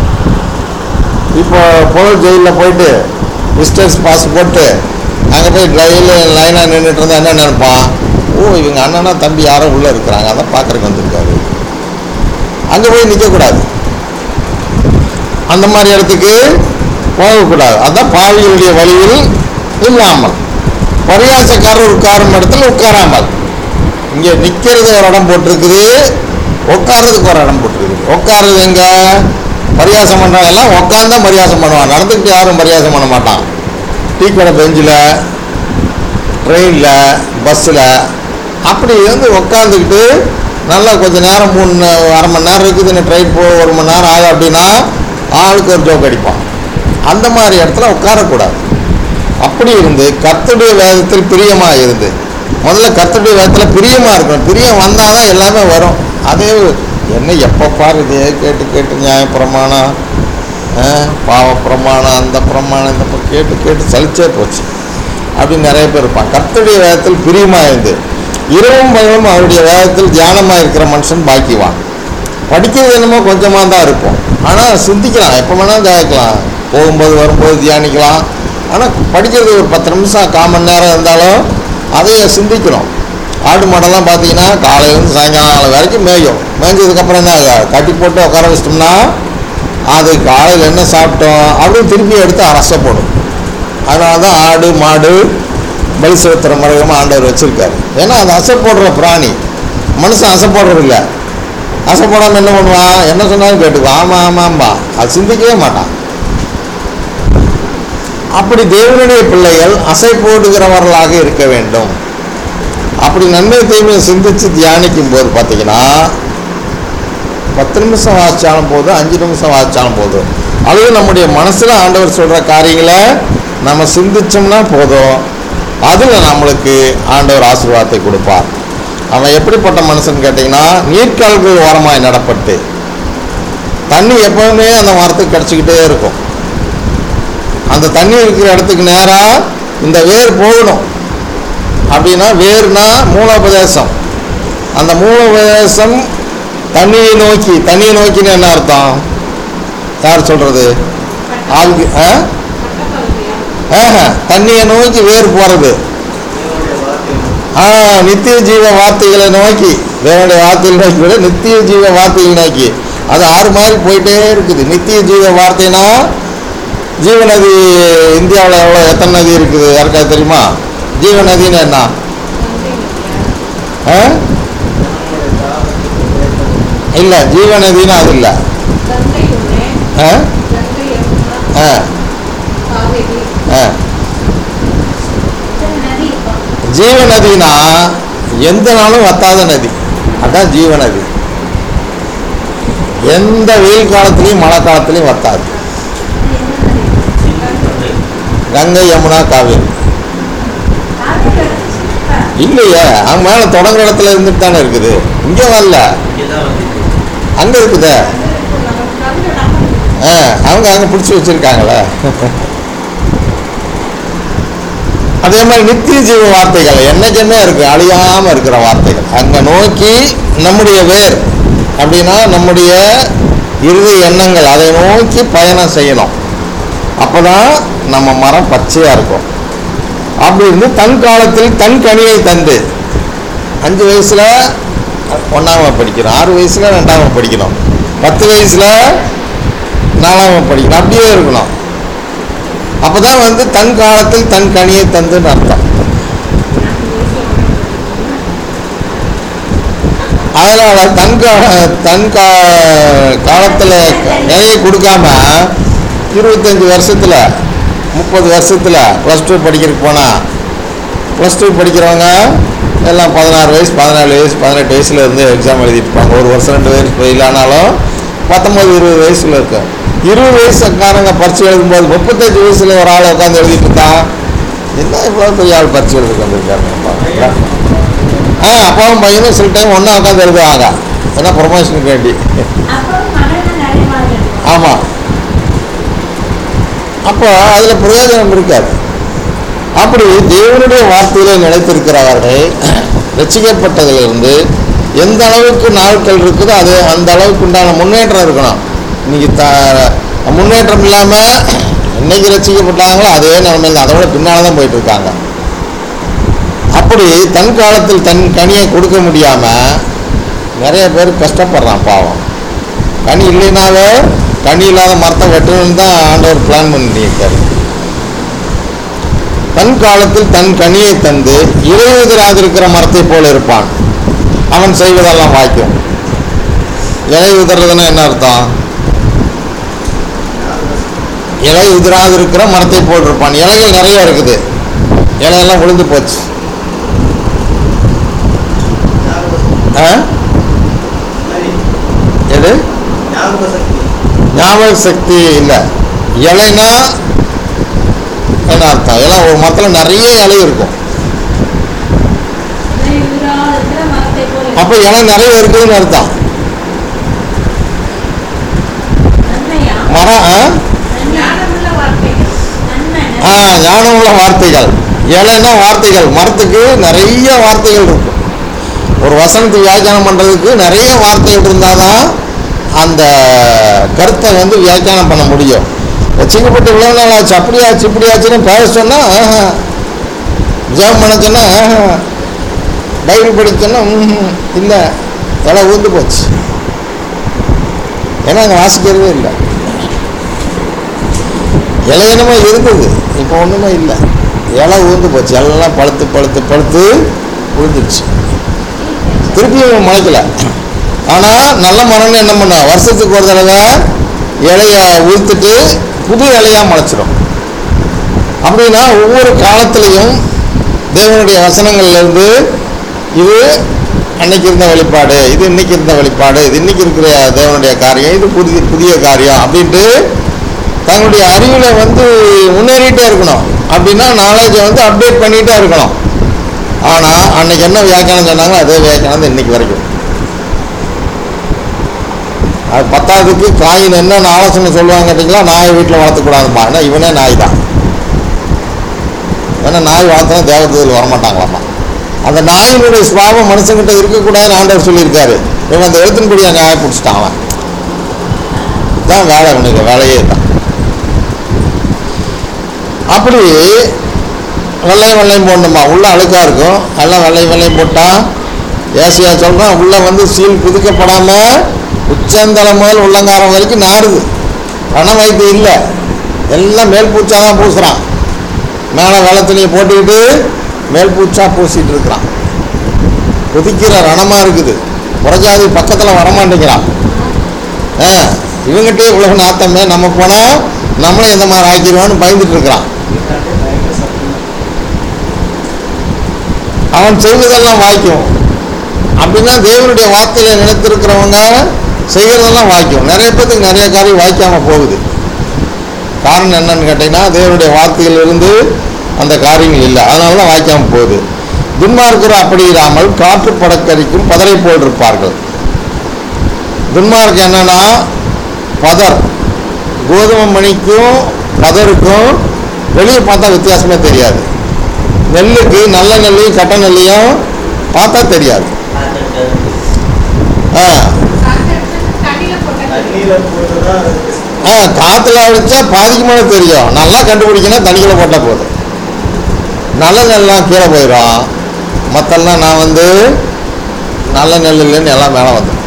இப்போ புகழ் ஜெயிலில் போயிட்டு விசிட்டர்ஸ் பாஸ் போட்டு அங்கே போய் ரயில் லைனாக நின்றுட்டு இருந்தா என்ன நினைப்பான் ஓ இவங்க அண்ணனா தம்பி யாரோ உள்ளே இருக்கிறாங்க அதான் பார்க்குறக்கு வந்திருக்காரு அங்கே போய் நிற்கக்கூடாது அந்த மாதிரி இடத்துக்கு போகக்கூடாது அதான் பாவிகளுடைய வழியில் இல்லாமல் பரியாசக்காரர் உட்காரும் இடத்துல உட்காராமல் இங்கே நிற்கிறது ஒரு இடம் போட்டிருக்குது உட்கார்றதுக்கு ஒரு இடம் போட்டிருக்குது உட்கார்றது எங்க பரியாசம் பண்ணுறவங்க எல்லாம் உட்காந்து பரியாசம் பண்ணுவான் நடந்துக்கிட்டு யாரும் பரியாசம் பண்ண மாட்டான் டீ கடை பெஞ்சில் ட்ரெயினில் பஸ்ஸில் அப்படி வந்து உட்காந்துக்கிட்டு நல்லா கொஞ்ச நேரம் மூணு நே- அரை மணி நேரம் இருக்குது இந்த ட்ரெயின் போ ஒரு மணி நேரம் ஆகும் அப்படின்னா ஆளுக்கு ஒரு ஜோக் அடிப்பான் அந்த மாதிரி இடத்துல உட்காரக்கூடாது அப்படி இருந்து கர்த்தருடைய வேதத்தில் பிரியமாக இருந்து முதல்ல கர்த்தருடைய வேதத்தில் பிரியமாக இருக்கணும் பிரியம் வந்தால் தான் எல்லாமே வரும் அதே என்ன எப்போ பாரு இதே கேட்டு கேட்டு நியாய பிரமாணம் ஆ, பாவ பிரமாணம் அந்த பிரமாணம் இந்த ப- கேட்டு கேட்டு சலிச்சே போச்சு அப்படின்னு நிறைய பேர் இருப்பான் கர்த்தருடைய வேதத்தில் பிரியமாக இருந்து இரவும் பகலும் அவருடைய வேதத்தில் தியானமாக இருக்கிற மனுஷன் பாக்கிவான் படிக்கிறது என்னமோ கொஞ்சமாக தான் இருப்போம் ஆனால் சிந்திக்கலாம் எப்போ வேணாலும் கேட்கலாம் போகும்போது வரும்போது தியானிக்கலாம் ஆனால் படிக்கிறது ஒரு பத்து நிமிஷம் கால் மணி நேரம் இருந்தாலும் அதையே சிந்திக்கணும் ஆடு மாடெல்லாம் பார்த்தீங்கன்னா காலையிலேருந்து சாயங்காலம் வரைக்கும் மேயும் மேய்ஞ்சதுக்கப்புறம் என்ன ஆகும்? கட்டி போட்டு உட்கார வச்சிட்டோம்னா அது காலையில் என்ன சாப்பிட்டோம் அப்படின்னு திருப்பி எடுத்து அரச போடும் அதனால தான் ஆடு மாடு பலி செலுத்துகிற முறையமாக ஆண்டவர் வச்சுருக்காரு ஏன்னா அது அசை போடுற பிராணி மனுஷன் அசை போடுறது இல்லை அசை போடாமல் என்ன பண்ணுவான் என்ன சொன்னாலும் கேட்டுக்குவான் ஆமாம் ஆமாம்பா அது சிந்திக்கவே மாட்டான் அப்படி தேவனுடைய பிள்ளைகள் அசை போடுகிறவர்களாக இருக்க வேண்டும் அப்படி நன்மை தீமையை சிந்திச்சு தியானிக்கும் போது பார்த்தீங்கன்னா பத்து நிமிஷம் வாசிச்சாலும் போதும் அஞ்சு நிமிஷம் வாசிச்சாலும் போதும் அல்லது நம்முடைய மனசில் ஆண்டவர் சொல்கிற காரியங்களை நம்ம சிந்திச்சோம்னா போதும் அதில் நம்மளுக்கு ஆண்டவர் ஆசீர்வாதத்தை கொடுப்பார் அவன் எப்படிப்பட்ட மனுஷன் கேட்டிங்கன்னா நீர்க்கால்கள் ஓரமாய் நடப்பட்டு தண்ணி எப்பவுமே அந்த மரத்துக்கு கிடச்சிக்கிட்டே இருக்கும் அந்த தண்ணி இருக்கிற இடத்துக்கு நேராக இந்த வேர் போகணும் அப்படின்னா வேர்னா மூலோபதேசம் அந்த மூலோபதேசம் தண்ணியை நோக்கி தண்ணியை நோக்கின்னு என்ன அர்த்தம் யார் சொல்கிறது ஆளுக்கு ஆ பட்டப்பகுதியா ஆஹா, தண்ணியை நோக்கி வேர் போகிறது ஆ நித்திய ஜீவ வார்த்தைகளை நோக்கி தேவனுடைய வார்த்தைகளை நோக்கி விட நித்திய ஜீவ வார்த்தைகளை நோக்கி அது ஆறு மாதிரி போயிட்டே இருக்குது நித்திய ஜீவ வார்த்தைனா ஜீவநதி இந்தியாவில் எவ்வளோ எத்தனை நதி இருக்குது யாருக்காவது தெரியுமா ஜீவநதின்னு என்ன கங்கை நதியா ஆ இல்லை ஜீவநதின்னு அது இல்லை கங்கை ஒண்ணு ஆ கங்கை யமுனா ஆ காவேரி ஆ இத்தனை நதி இருக்கும் ஜீவநதினா எந்த நாளும் வத்தாத நதி அதான் ஜீவநதி எந்த வெயில் காலத்துலையும் மழை காலத்துலையும் வத்தாது இது என்ன நதி கங்கை யமுனா காவேரி காவேரி எடுத்துச்சுப்பா இல்லையே அங்க மேலே தொடங்குற இடத்துல இருந்துட்டு தானே இருக்குது இங்கே வரல அங்கே இருக்குதே அது இப்போ நம்ம கங்கை நம்ம ஆ அவங்க அங்கே பிடிச்சி வச்சிருக்காங்களே அதே மாதிரி நித்திய ஜீவ வார்த்தைகள் என்னைக்குமே இருக்கு அழியாமல் இருக்கிற வார்த்தைகள் அங்கே நோக்கி நம்முடைய வேர் அப்படின்னா நம்முடைய இறுதி எண்ணங்கள் அதை நோக்கி பயணம் செய்யணும் அப்பதான் நம்ம மரம் பச்சையாக இருக்கும் அப்படி இருந்து தன் காலத்தில் தன் கனியை தந்து அஞ்சு வயசுல ஒன்றாம் படிக்கணும் ஆறு வயசுல ரெண்டாம் படிக்கணும் பத்து வயசுல நாலாம் படிக்கணும் அப்படியே இருக்கணும் அப்பதான் வந்து தன் காலத்தில் தன் கனியை தந்துன்னு அர்த்தம் அதனால தன் கா- தன் கா காலத்தில் நிலையை கொடுக்காம இருபத்தஞ்சி வருஷத்துல முப்பது வருஷத்துல ப்ளஸ் டூ படிக்கிறதுக்கு போனால் ப்ளஸ் டூ படிக்கிறவங்க எல்லாம் பதினாறு வயசு பதினாலு வயசு பதினெட்டு வயசுல இருந்து எக்ஸாம் எழுதிட்டு இருப்பாங்க ஒரு வருஷம் ரெண்டு வயசு ஃபெயில் ஆனாலும் பத்தொம்பது இருபது வயசுல இருக்கும் இருபது வயசுக்காரங்க பரிசு எழுதும்போது முப்பத்தஞ்சு வயசுல ஒரு ஆள் உட்காந்து எழுதிட்டு இருந்தான் என்ன இவ்வளோ பெரிய ஆள் பரிசு எழுதி வந்திருக்காருங்க ஆ அப்பாவும் பையனும் சில டைம் ஒன்றா உட்காந்து எழுதுவாங்க ஏன்னா ப்ரொமோஷனுக்கு வேண்டி அப்புறம் மகன் நிறைய மாதிரி ஆமாம் அப்போ அதில் பிரயோஜனம் இருக்காது அப்படி தேவனுடைய வார்த்தையிலே நிலைத்திருக்கிறவர்கள் ரசிக்கப்பட்டதிலிருந்து எந்த அளவுக்கு நாட்கள் இருக்குதோ அது அந்த அளவுக்கு உண்டான முன்னேற்றம் இருக்கணும் இன்னைக்கு த முன்னேற்றம் இல்லாமல் என்னைக்கு ரசிக்கப்பட்டாங்களோ அதே நிலைமையில் அதோட பின்னால் தான் போயிட்டு இருக்காங்க அப்படி தன் காலத்தில் தன் கனியை கொடுக்க முடியாமல் நிறைய பேர் கஷ்டப்படுறான் பாவம் கனி இல்லைனாவே கனி இல்லாத மரத்தை வெட்டணும்னு தான் ஆண்டவர் பிளான் பண்ணியிருக்காரு தன் காலத்தில் தன் கனியை தந்து இலையுதிராதிருக்கிற மரத்தை போல இருப்பான் அவன் செய்வதெல்லாம் வாய்க்கும் இலை உதிர்றதுன்னா என்ன அர்த்தம் இலை உதிராதிருக்கிற மரத்தை போல் இருப்பான் இலைகள் நிறைய இருக்குது இலையெல்லாம் விழுந்து போச்சு ஆ எது ஞாபக சக்தி இல்லை இலைனா என்ன அர்த்தம் இலை ஒரு மரத்தில் நிறைய இலை இருக்கும் இலை உதிராத இருக்கிற மரத்தை போல அப்போ இலை நிறைய இருக்குதுன்னு அர்த்தம் ஞானம் உள்ள வார்த்தைகள் இலைன்னா வார்த்தைகள் மரத்துக்கு நிறைய வார்த்தைகள் இருக்கும் ஒரு வசனத்தை வியாக்கியானம் பண்ணுறதுக்கு நிறைய வார்த்தைகள் இருந்தால் தான் அந்த கருத்தை வந்து வியாக்கியானம் பண்ண முடியும் வச்சுக்கப்பட்டு இவ்வளோ நாள் ஆச்சு அப்படியாச்சு இப்படியாச்சுன்னு பேச சொன்னால் ஜெபம் பண்ண சொன்னால் பைபிள் படிச்சோன்னா இல்லை எல்லாம் ஊந்து போச்சு ஏன்னா அங்கே வாசிக்கிறதே இல்லை இலையனமா இருந்தது இப்போ ஒன்றுமே இல்லை இலை ஊந்து போச்சு எல்லாம் பழுத்து பழுத்து பழுத்து விழுந்துருச்சு திருப்பியும் முளைக்கல ஆனால் நல்ல மரம்னு என்ன பண்ண வருஷத்துக்கு ஒரு தடவை இலைய உளுத்துட்டு புது இலையா முளைச்சிரும் அப்படின்னா ஒவ்வொரு காலத்திலையும் தேவனுடைய வசனங்கள்லேருந்து இது அன்னைக்கு இருந்த வெளிப்பாடு இது இன்னைக்கு இருந்த வெளிப்பாடு இது இன்னைக்கு இருக்கிற தேவனுடைய காரியம் இது புதிய புதிய காரியம் அப்படின்ட்டு தங்களுடைய அறிவில் வந்து முன்னேறிட்டே இருக்கணும் அப்படின்னா நாலேஜை வந்து அப்டேட் பண்ணிகிட்டே இருக்கணும் ஆனால் அன்னைக்கு என்ன வியாக்கியானம் சொன்னாங்களோ அதே வியாக்கியானம் தான் இன்னைக்கு வரைக்கும் அது பத்தாவதுக்கு காயின் என்னென்ன ஆலோசனை சொல்லுவாங்க கேட்டிங்களா நாயை வீட்டில் வளர்த்தக்கூடாதுமா ஏன்னா இவனே நாய் தான் ஏன்னா நாய் வளர்த்தா தேவதூதல் வரமாட்டாங்களாம்மா அந்த நாயினுடைய சுபாவம் மனுஷங்கிட்ட இருக்கக்கூடாதுன்னு ஆண்டவர் சொல்லியிருக்காரு இவன் அந்த எழுத்தின்படியா நியாயம் பிடிச்சிட்டான் அவன் இதுதான் வேலை அவனுக்கு வேலையே தான் அப்படி வெள்ளையும் வெள்ளையும் போடணுமா உள்ள அழுக்கா இருக்கும் எல்லாம் வெள்ளையும் வெள்ளையும் போட்டா ஏசியா சொல்றான் உள்ள வந்து சீல் புதுக்கப்படாம உச்சந்தலம் முதல் உள்ளங்காரம் வரைக்கும் நாடுது பண வைத்தியம் இல்லை எல்லாம் மேல் பூச்சா தான் பூசுறான் மேலே வெள்ளை துணியை போட்டுக்கிட்டு மேல் பூச்சா பூசிட்டு இருக்கிறான் கொதிக்கிற ரணமா இருக்குது புறஜாதி பக்கத்தில் வரமாட்டேங்கிறான் ஆ இவங்ககிட்டயே இவ்வளோ நாத்தமே நம்ம போனால் நம்மளும் எந்த மாதிரி ஆக்கிடுவான்னு பயந்துட்டு இருக்கிறான் அவன் செய்வதெல்லாம் வாய்க்கும் அப்படின்னா தேவனுடைய வார்த்தையை நினைத்திருக்கிறவங்க செய்கிறதெல்லாம் வாய்க்கும் நிறைய பேத்துக்கு நிறைய காரியம் வாய்க்காம போகுது காரணம் என்னன்னு கேட்டீங்கன்னா தேவனுடைய வார்த்தையிலிருந்து அந்த காரியங்கள் இல்லை அதனால தான் வாய்க்காம போகுது துன்மார்க்கர் அப்படி இராமல் காற்று படக்கரிக்கும் பதரை போல் இருப்பார்கள் துன்மார்க்கு என்னன்னா பதர் கோதுமை மணிக்கும் பதருக்கும் வெளியே பார்த்தா வித்தியாசமே தெரியாது நெல்லுக்கு நல்ல நெல்லையும் கட்ட நெல்லையும் பார்த்தா தெரியாது ஆ தண்ணியில போட்ட தண்ணியில போட்டுதான் அதுக்கு ஆ காற்றுல அடித்தா பாதிக்கு மேலே தெரியும் நல்லா கண்டுபிடிக்கணும் தண்ணிக்குள்ள போட்டால் போதும் நல்ல நெல்லாம் கீழே போயிடும் மற்றெல்லாம் நான் வந்து நல்ல நெல் இல்லைன்னு எல்லாம் மேலே வந்துடும்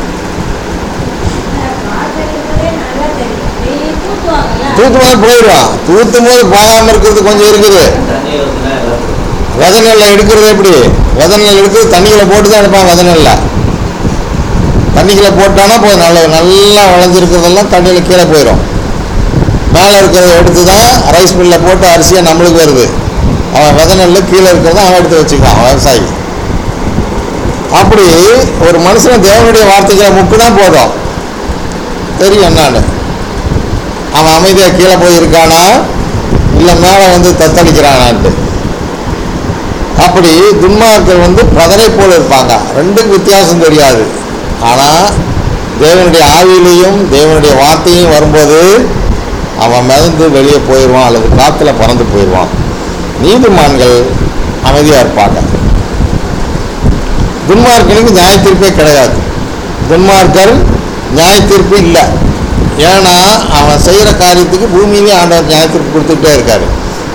பார்க்கறதுக்கே நல்லா தெரியும் டெய்லி தூக்குவாங்கல்ல தூத்து போது போயிடும் தூத்தும் போது போகாமல் இருக்கிறது கொஞ்சம் இருக்குது தண்ணி ஊத்துனா எல்லாம் வித நெல்லை எடுக்கிறது எப்படி வித நெல் எடுக்கிறது தண்ணிக்குள்ள போட்டு தான் எடுப்பான் வித நெல்லை தண்ணிக்குள்ள போட்டானா போதும் நல்ல நல்லா விளைஞ்சிருக்கிறதெல்லாம் தண்ணியில் கீழே போயிடும் மேலே இருக்கிறத எடுத்து தான் ரைஸ் மில்லில் போட்டு அரிசியாக நம்மளுக்கு வருது அவன் வித நெல் கீழே இருக்கிறத அவன் எடுத்து வச்சுக்குவான் விவசாயி அப்படி ஒரு மனுஷன் தேவனுடைய வார்த்தைகளை முக்குனா போதும் தெரியும் என்னான்னு அவன் அமைதியாக கீழே போயிருக்கானா இல்லை மேலே வந்து தத்தளிக்கிறானான்ட்டு அப்படி துன்மார்க்கர் வந்து பதரை போல இருப்பாங்க ரெண்டுக்கும் வித்தியாசம் தெரியாது ஆனால் தேவனுடைய ஆவியிலையும் தேவனுடைய வார்த்தையும் வரும்போது அவன் மிதந்து வெளியே போயிடுவான் அல்லது காற்றுல பறந்து போயிடுவான் நீதிமான்கள் அமைதியாக இருப்பாங்க துன்மார்க்கனுக்கு நியாய தீர்ப்பே கிடையாது துன்மார்க்கர் நியாய தீர்ப்பு இல்லை ஏன்னா அவன் செய்கிற காரியத்துக்கு பூமியிலே ஆண்டவர் நியாய தீர்ப்பு கொடுத்துக்கிட்டே இருக்காரு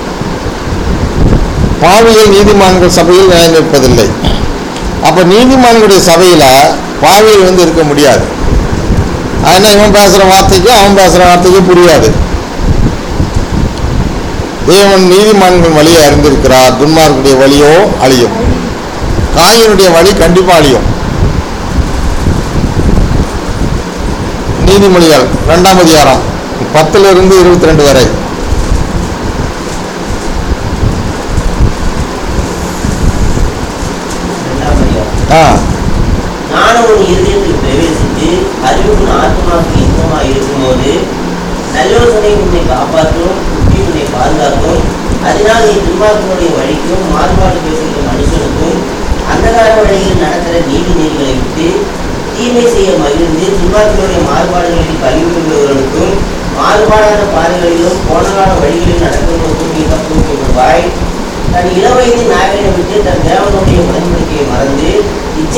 பாவிகள் நீதிமான்கள் சபையில் நிலை நிற்பதில்லை அப்போ நீதிமான்களுடைய சபையில் பாவிகள் வந்து இருக்க முடியாது அதனால் இவன் பேசுகிற வார்த்தைக்கு அவன் பேசுகிற வார்த்தைக்கு புரியாது தேவன் நீதிமான்கள் வழியை அறிந்திருக்கிறார் துன்மார்க்குடைய வழியோ அழியும் காயினுடைய வழி கண்டிப்பாக அழியும் நீதிமொழிகள் ரெண்டாம் அதிகாரம் பத்துல இருந்து இருபத்தி ரெண்டு வரை ரெண்டாம் அதிகாரம். ஆ ஞானம் உன் இருதயத்தில் பிரவேசித்து அறிவு உன் ஆத்மாவுக்கு இன்பமாக இருக்கும்போது நல்லோசனை உன்னை காப்பாற்றும் புத்தி உன்னை பாதுகாக்கும் அதனால் நீ துன்மார்க்கனுடைய வழிக்கும் மாறுபாடு பேசுகிற மனுஷனுக்கும் அந்தகார வழியில் நடக்கிற நீதி நெறிகளை விட்டு தீமை செய்ய மகிழ்ந்து துன்மார்க்கனுடைய மாறுபாடுகளில் கழிவுள்ளவர்களுக்கும் மாறுபாடான பாதைகளிலும் கோணலான வழிகளில் நடக்கிறவர்களுக்கும் நீ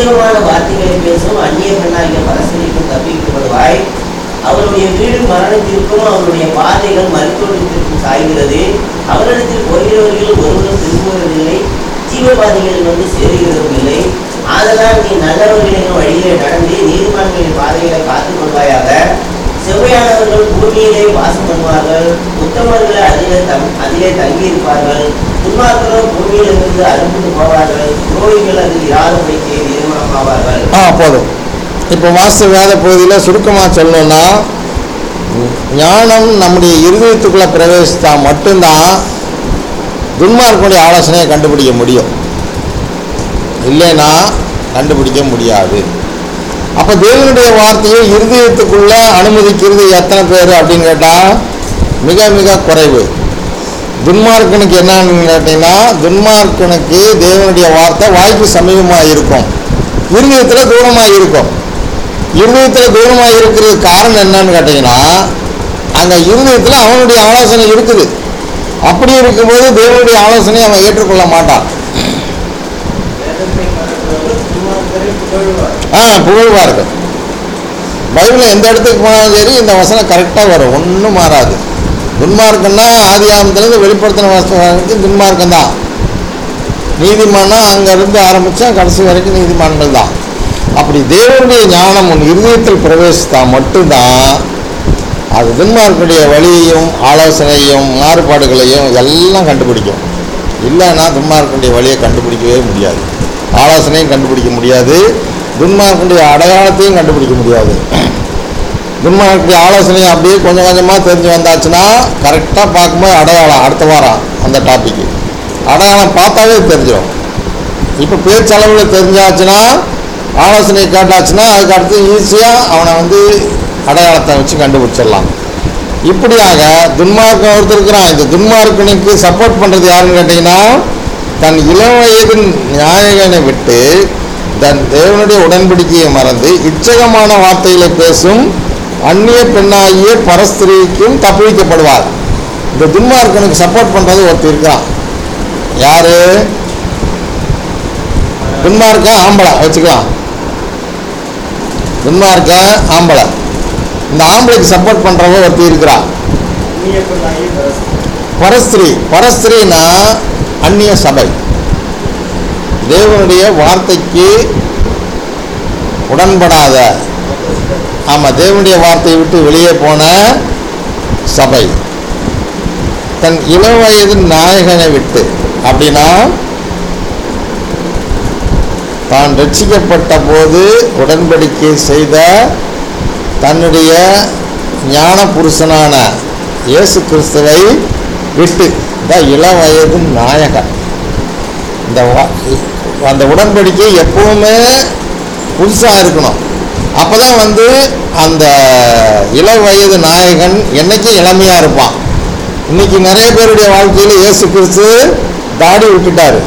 இச்சகமான வார்த்தைகளை பேசும் அந்நிய பெண்ணாகிய பரஸ்பரிக்கும் தப்பிக்கப்படுவாய் அவருடைய வீடு மரணத்திற்கும் அவருடைய பாதைகள் மருத்துவத்திற்கும் சாய்கிறது அவரிடத்தில் போகிறவர்கள் ஒருவரும் திரும்புவதில்லை ஜீவபாதைகளில் வந்து சேருகிறதும் இல்லை ஆதலால் நீ நல்லவர்களின் வழியிலே நடந்து நீதிமன்றங்களின் பாதைகளை காத்துக் கொள்வாயாக செவ்வையானவர்கள் பூமியிலே வாசம் பண்ணுவார்கள் உத்தமர்கள் அதிலே தங் அதிலே தங்கியிருப்பார்கள் துன்மார்களோ பூமியிலிருந்து அறுப்புண்டு போவார்கள் நோய்கள் அதில் இராதபடிக்கு நிர்மூலமாவார்கள் ஆ போதும் இப்போ வாஸ்து வேத பகுதியில் சுருக்கமாக சொல்லணும்னா ஞானம் நம்முடைய இருதயத்துக்குள்ளே பிரவேசித்தா மட்டும்தான் துன்மார்க்கனுடைய ஆலோசனையை கண்டுபிடிக்க முடியும் இல்லைன்னா கண்டுபிடிக்க முடியாது அப்போ தேவனுடைய வார்த்தையை இருதயத்துக்குள்ள அனுமதிக்கிறது எத்தனை பேர் அப்படின்னு கேட்டால் மிக மிக குறைவு துன்மார்க்கனுக்கு என்னன்னு கேட்டீங்கன்னா துன்மார்க்கனுக்கு தேவனுடைய வார்த்தை வாய்ப்பு சமீபமாக இருக்கும் இருதயத்தில் தூரமாக இருக்கும் இருதயத்தில் தூரமாக இருக்கிறது காரணம் என்னன்னு கேட்டிங்கன்னா அங்கே இருதயத்தில் அவனுடைய ஆலோசனை இருக்குது அப்படி இருக்கும்போது தேவனுடைய ஆலோசனையை அவன் ஏற்றுக்கொள்ள மாட்டான் வேதத்தை மறக்கிறவர்கள் துன்மார்க்கரை புகழ்வார் ஆ புகழ்வார்கள் பைபிளில் எந்த இடத்துக்கு போனாலும் சரி இந்த வசனம் கரெக்டாக வரும் ஒன்றும் மாறாது துன்மார்க்கம்னா ஆதி ஆரம்பத்துலேருந்து வெளிப்படுத்தின வசனம் வரைக்கும் துன்மார்க்கம் தான் நீதிமானா அங்கேருந்து ஆரம்பித்தா கடைசி வரைக்கும் நீதிமான்கள் தான் அப்படி தேவனுடைய ஞானம் உன் இருதயத்தில் பிரவேசித்தா மட்டும்தான் அது துன்மார்க்குடைய வழியையும் ஆலோசனையும் மாறுபாடுகளையும் எல்லாம் கண்டுபிடிக்கும் இல்லைன்னா துன்மார்க்குடைய வழியை கண்டுபிடிக்கவே முடியாது ஆலோசனையும் கண்டுபிடிக்க முடியாது துன்மார்க்குடைய அடையாளத்தையும் கண்டுபிடிக்க முடியாது துன்மார்க்குடைய ஆலோசனையை அப்படியே கொஞ்சம் கொஞ்சமாக தெரிஞ்சு வந்தாச்சுன்னா கரெக்டாக பார்க்கும்போது அடையாளம் அடுத்த வாரம் அந்த டாப்பிக்கு அடையாளம் பார்த்தாவே தெரிஞ்சிடும் இப்போ பேச்சளவில் தெரிஞ்சாச்சுன்னா ஆலோசனை கேட்டாச்சுன்னா அதுக்கு அடுத்து ஈஸியாக அவனை வந்து அடையாளத்தை வச்சு கண்டுபிடிச்சிடலாம் இப்படியாக துன்மார்க்கன் ஒருத்தர் இருக்கிறான் இந்த துன்மார்க்கனுக்கு சப்போர்ட் பண்ணுறது யாருன்னு கேட்டிங்கன்னா தன் இளம் வயது நாயகனை விட்டு தன் தேவனுடைய உடன்படிக்கையை மறந்து இச்சகமான வார்த்தைகளை பேசும் அந்நிய பெண்ணாகிய பரஸ்திரிக்கும் தப்புவிக்கப்படுவார் இந்த துன்மார்க்கனுக்கு சப்போர்ட் பண்ணுறது ஒருத்தர் இருக்கிறான் யாரு துன்மார்க்க ஆம்பளை வச்சுக்கலாம் துன்மார்க்க ஆம்பளை இந்த ஆம்பளைக்கு சப்போர்ட் பண்ணுறவங்க ஒருத்தி இருக்கிறா அந்நிய பெண்ணாகிய பரஸ்பரி பரஸ்திரி பரஸ்திரினா அந்நிய சபை தேவனுடைய வார்த்தைக்கு உடன்படாத ஆமாம் தேவனுடைய வார்த்தையை விட்டு வெளியே போன சபை தன் இளவயது நாயகனை விட்டு அப்படின்னா தான் ரட்சிக்கப்பட்ட போது உடன்படிக்கை செய்த தன்னுடைய ஞான புருஷனான இயேசு கிறிஸ்துவை விட்டு இந்த இளவயது நாயகன் இந்த வா- அந்த உடன்படிக்கை எப்பவுமே புதுசாக இருக்கணும் அப்போ தான் வந்து அந்த இள வயது நாயகன் என்னைக்கும் இளமையாக இருப்பான் இன்னைக்கு நிறைய பேருடைய வாழ்க்கையில் இயேசு கிறிஸ்து தாடி விட்டுட்டாரு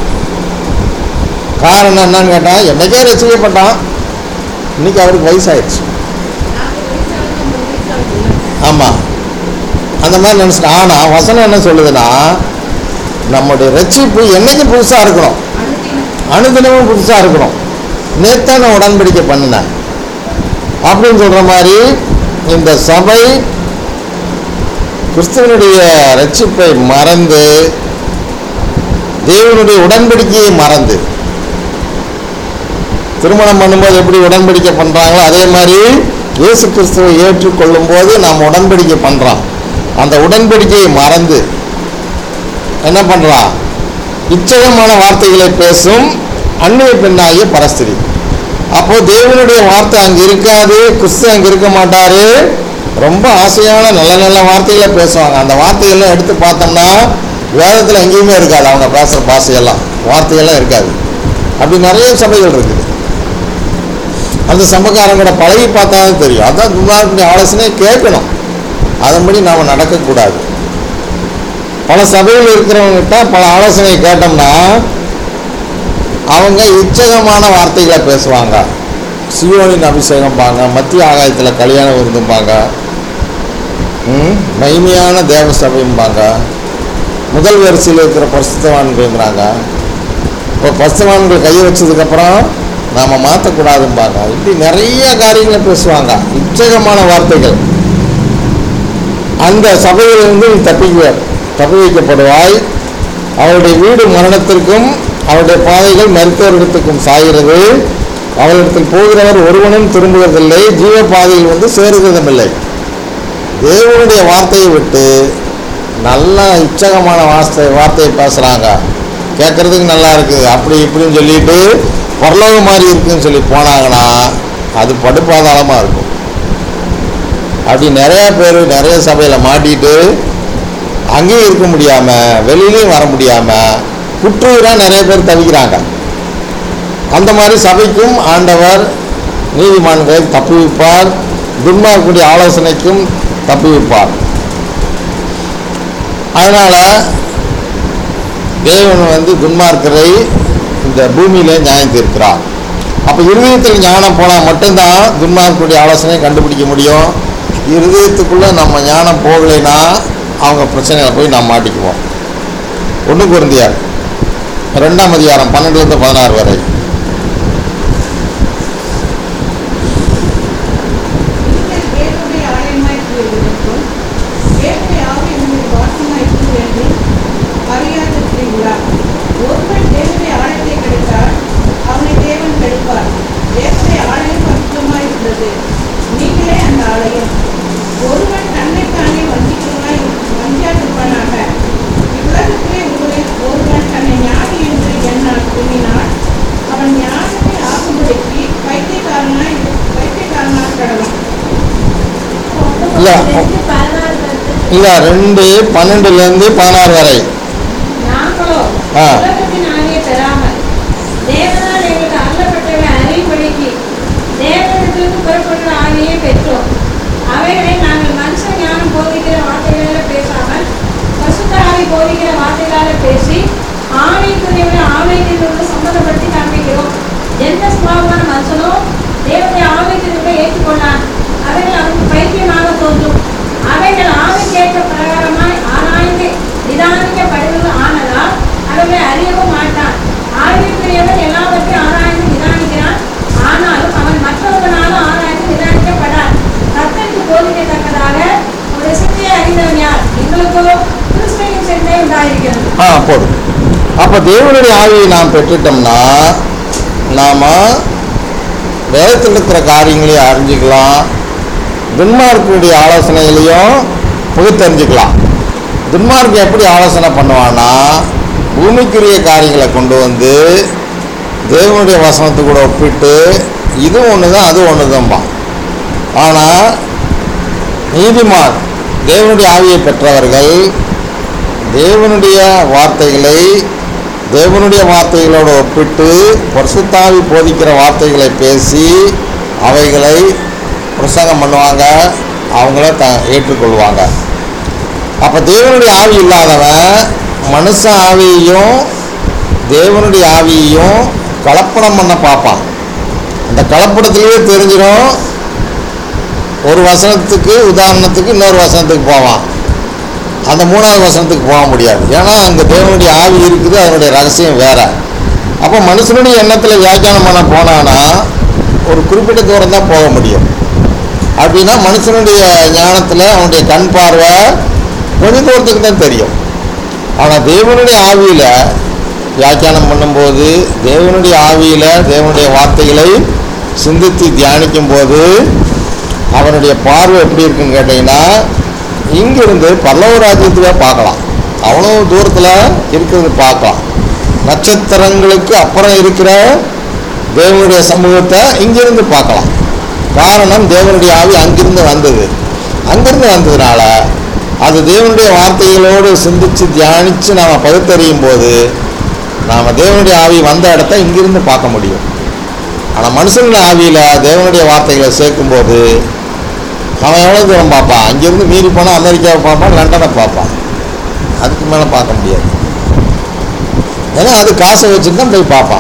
காரணம் என்னன்னு கேட்டால் என்னைக்கே ரசிக்கப்பட்டான் இன்னைக்கு அவருக்கு வயசாயிடுச்சு நாற்பது வயசு ஆகுது ஐம்பது வயசு ஆகுதுல்ல ஆமாம் அந்த மாதிரி நினச்சிட்டு ஆனால் வசனம் என்ன சொல்லுதுன்னா நம்முடைய ரட்சிப்பு என்னைக்கும் புதுசாக இருக்கணும் அனுதினம் அனுதினமும் புதுசாக இருக்கணும் நேத்தான் நான் உடன்படிக்கை பண்ணினேன் அப்படின்னு சொல்கிற மாதிரி இந்த சபை கிறிஸ்துவனுடைய ரட்சிப்பை மறந்து தேவனுடைய உடன்படிக்கையை மறந்து திருமணம் பண்ணும்போது எப்படி உடன்படிக்கை பண்ணுறாங்களோ அதே மாதிரி இயேசு கிறிஸ்துவை ஏற்றுக்கொள்ளும் போது நாம் உடன்படிக்கை பண்ணுறோம் அந்த உடன்படிக்கையை மறந்து என்ன பண்ணுறான் இச்சகமான வார்த்தைகளை பேசும் அந்நிய பெண்ணாகிய பரஸ்திரி அப்போ தேவனுடைய வார்த்தை அங்கே இருக்காது கிறிஸ்து அங்கே இருக்க மாட்டாரு ரொம்ப ஆசையான நல்ல நல்ல வார்த்தைகளை பேசுவாங்க அந்த வார்த்தையெல்லாம் எடுத்து பார்த்தோம்னா வேதத்தில் எங்கேயுமே இருக்காது அவங்க பேசுகிற பாஷையெல்லாம் வார்த்தையெல்லாம் இருக்காது அப்படி நிறைய சபைகள் இருக்குது அந்த சம்பக்காரங்கிட்ட பழகி பார்த்தா தான் தெரியும் அதான் துன்மார்க்கனுடைய ஆலோசனையை கேட்கணும் அதன்படி நாம் நடக்கக்கூடாது பல சபையில் இருக்கிறவங்ககிட்ட பல ஆலோசனை கேட்டோம்னா அவங்க இச்சகமான வார்த்தைகளை பேசுவாங்க சியோனின் அபிஷேகம்பாங்க மத்திய ஆகாயத்தில் கல்யாண விருந்தும்பாங்க ம், மகிமையான தேவ சபைம்பாங்க முதல் வரிசையில் இருக்கிற பரிசுத்தவான்கள்ங்கிறாங்க இப்போ பரிசுத்தவான்கள் கையை வச்சதுக்கப்புறம் நாம் மாற்றக்கூடாதும்பாங்க இப்படி நிறைய காரியங்களை பேசுவாங்க இச்சகமான வார்த்தைகள் அந்த சபையிலிருந்து நீ தப்பிக்க தப்பி வைக்கப்படுவாய் அவருடைய வீடு மரணத்திற்கும் அவருடைய பாதைகள் மருத்துவரிடத்துக்கும் சாகிறது அவரிடத்தில் போகிறவர் ஒருவனும் திரும்புவதில்லை ஜீவ பாதையில் வந்து சேருகிறதும் இல்லை தேவனுடைய வார்த்தையை விட்டு நல்ல இச்சகமான வார்த்தை வார்த்தையை பேசுகிறாங்க கேட்குறதுக்கு நல்லா இருக்குது அப்படி இப்படின்னு சொல்லிட்டு பரலோகம் மாதிரி இருக்குன்னு சொல்லி போனாங்கன்னா அது படுபாதாளமாக இருக்கும் அப்படி நிறைய பேர் நிறைய சபையில் மாட்டிட்டு அங்கேயும் இருக்க முடியாமல் வெளியிலையும் வர முடியாமல் குற்றூராக நிறைய பேர் தவிக்கிறாங்க அந்த மாதிரி சபைக்கும் ஆண்டவர் நீதிமான்களை தப்புவிப்பார் துன்மார்க்குடைய ஆலோசனைக்கும் தப்புவிப்பார் அதனால் தேவன் வந்து துன்மார்க்கரை இந்த பூமியில நியாயம் தீர்க்கிறார் அப்போ இருதயத்தில் ஞானம் போனால் மட்டும்தான் துன்மார்க்குடைய ஆலோசனையை கண்டுபிடிக்க முடியும் இருதயத்துக்குள்ளே நம்ம ஞானம் போகலைன்னா அவங்க பிரச்சனையில் போய் நாம் மாட்டிக்குவோம் ஒன்று குருந்தியார் ரெண்டாம் அதிகாரம் பன்னெண்டுலேருந்து பதினாறு வரை நீங்கள் தேவனுடைய ஆலயமாய் இருக்கிறீர்கள் தேவனுடைய ஆவி உங்கள் வாசமாய் இருக்கிறது என்று அறியாதிருக்கிறீர்களா ஒருவன் தேவனுடைய ஆலயத்தை கெடுத்தால் அவனை தேவன் கெடுப்பார் தேவனுடைய ஆலயம் பரிசுத்தமாய் இருந்தது நீங்களே அந்த ஆலயம் ஒருவன் தன்னைத்தானே வஞ்சிக்கிறவனாய் வஞ்சாதிருப்பானாக இவ்வுலகத்திலே உங்களில் ஒருவன் தன்னை ஞானி என்று எண்ண எண்ணினான் அவன் ஞானத்தை ஆகும்படிக்கு பைத்தியக்காரனாய் பைத்தியக்காரனாக கடலாம் இல்ல. ரெண்டு பதினாறு வருது. இல்லை ரெண்டு பன்னெண்டுலேருந்து பதினாறு வரை நாங்களோ ஆ. உலகத்தின் ஆவியை பெறாமல் தேவனால் எங்களுக்கு அருளப்பட்டவை அறியும்படிக்கு தேவனிடத்திலிருந்து புறப்படுற ஆவியை பெற்றோம் அவைகளை நாங்கள் மனுஷ ஞானம் போதிக்கிற வார்த்தைகளால பேசாமல் பசுத்த ஆவி போதிக்கிற வார்த்தைகளால பேசி ஆவிக்குரியவரை ஆவியினோடு சம்மதப்படுத்தி காண்பிக்கிறோம் எந்த சுபாவமான மனுஷனோ தேவனுடைய ஆவிக்குரியவரை ஏற்றுக்கொண்டான் அவைகள் அவனுக்கு பைத்தியமாக தோன்றும் அவைகள் ஆவிக்கேற்ற பிரகாரமாய் ஆராய்ந்து நிதானிக்கப்படுவது ஆனதால் அவைகளை அறியவும் மாட்டான் ஆவிக்குரியவன் எல்லாவற்றையும் ஆராய்ந்து நிதானிக்கிறான் ஆனாலும் அவன் மற்றவர்களால் ஆராய்ந்து நிதானிக்கப்படான் கர்த்தருக்கு போதிக்கத்தக்கதாக ஒரு சிந்தையை அறிந்தவன் யார் எங்களுக்கோ கிறிஸ்துவின் சிந்தை உண்டாயிருக்கிறது ஆ போதும் அப்போ தேவனுடைய ஆவியை நாம் பெற்றுட்டோம்னா நாம் வேதத்தில் இருக்கிற காரியங்களையும் அறிஞ்சிக்கலாம் துன்மார்க்குடைய ஆலோசனைகளையும் பகுத்தறிஞ்சிக்கலாம் துன்மார்க்கு எப்படி ஆலோசனை பண்ணுவான்னா பூமிக்குரிய காரியங்களை கொண்டு வந்து தேவனுடைய வசனத்து கூட ஒப்பிட்டு இது ஒன்று தான் அது ஒன்று தான்பான் ஆனால் நீதிமான் தேவனுடைய ஆவியை பெற்றவர்கள் தேவனுடைய வார்த்தைகளை தேவனுடைய வார்த்தைகளோடு ஒப்பிட்டு பரிசுத்தாவி போதிக்கிற வார்த்தைகளை பேசி அவைகளை பிரசங்கம் பண்ணுவாங்க அவங்கள த ஏற்றுக்கொள்வாங்க அப்போ தேவனுடைய ஆவி இல்லாதவன் மனுஷ ஆவியையும் தேவனுடைய ஆவியையும் கலப்படம் பண்ண பார்ப்பான் அந்த கலப்படத்திலேயே தெரிஞ்சிடும் ஒரு வசனத்துக்கு உதாரணத்துக்கு இன்னொரு வசனத்துக்கு போவான் அந்த மூணாவது வசனத்துக்கு போக முடியாது ஏன்னா அங்கே தேவனுடைய ஆவி இருக்குது அதனுடைய ரகசியம் வேற அப்போ மனுஷனுடைய எண்ணத்தில் வியாக்கியானம் பண்ண போனான்னா ஒரு குறிப்பிட்ட தூரம் தான் போக முடியும் அப்படின்னா மனுஷனுடைய ஞானத்தில் அவனுடைய கண் பார்வை கொஞ்ச தூரத்துக்கு தான் தெரியும் ஆனால் தேவனுடைய ஆவியில் வியாக்கியானம் பண்ணும்போது தேவனுடைய ஆவியில் தேவனுடைய வார்த்தைகளை சிந்தித்து தியானிக்கும் போது அவனுடைய பார்வை எப்படி இருக்குன்னு கேட்டிங்கன்னா இங்கிருந்து பல்லவ ராஜ்யத்துவே பார்க்கலாம் அவ்வளோ தூரத்தில் இருக்கிறது பார்க்கலாம் நட்சத்திரங்களுக்கு அப்புறம் இருக்கிற தேவனுடைய சமூகத்தை இங்கிருந்து பார்க்கலாம் காரணம் தேவனுடைய ஆவி அங்கிருந்து வந்தது அங்கிருந்து வந்ததுனால அது தேவனுடைய வார்த்தைகளோடு சிந்திச்சு தியானித்து நாம் பகுத்தறியும் போது நாம் தேவனுடைய ஆவி வந்த இடத்த இங்கிருந்து பார்க்க முடியும் ஆனால் மனுஷனுடைய ஆவியில் தேவனுடைய வார்த்தைகளை சேர்க்கும்போது அவன் எவ்வளோ தூரம் பார்ப்பான் அங்கேருந்து மீறி போனால் அமெரிக்காவை பார்ப்பான் லண்டனை பார்ப்பான் அதுக்கு மேலே பார்க்க முடியாது ஏன்னா அது காசை வச்சுட்டு தான் போய் பார்ப்பான்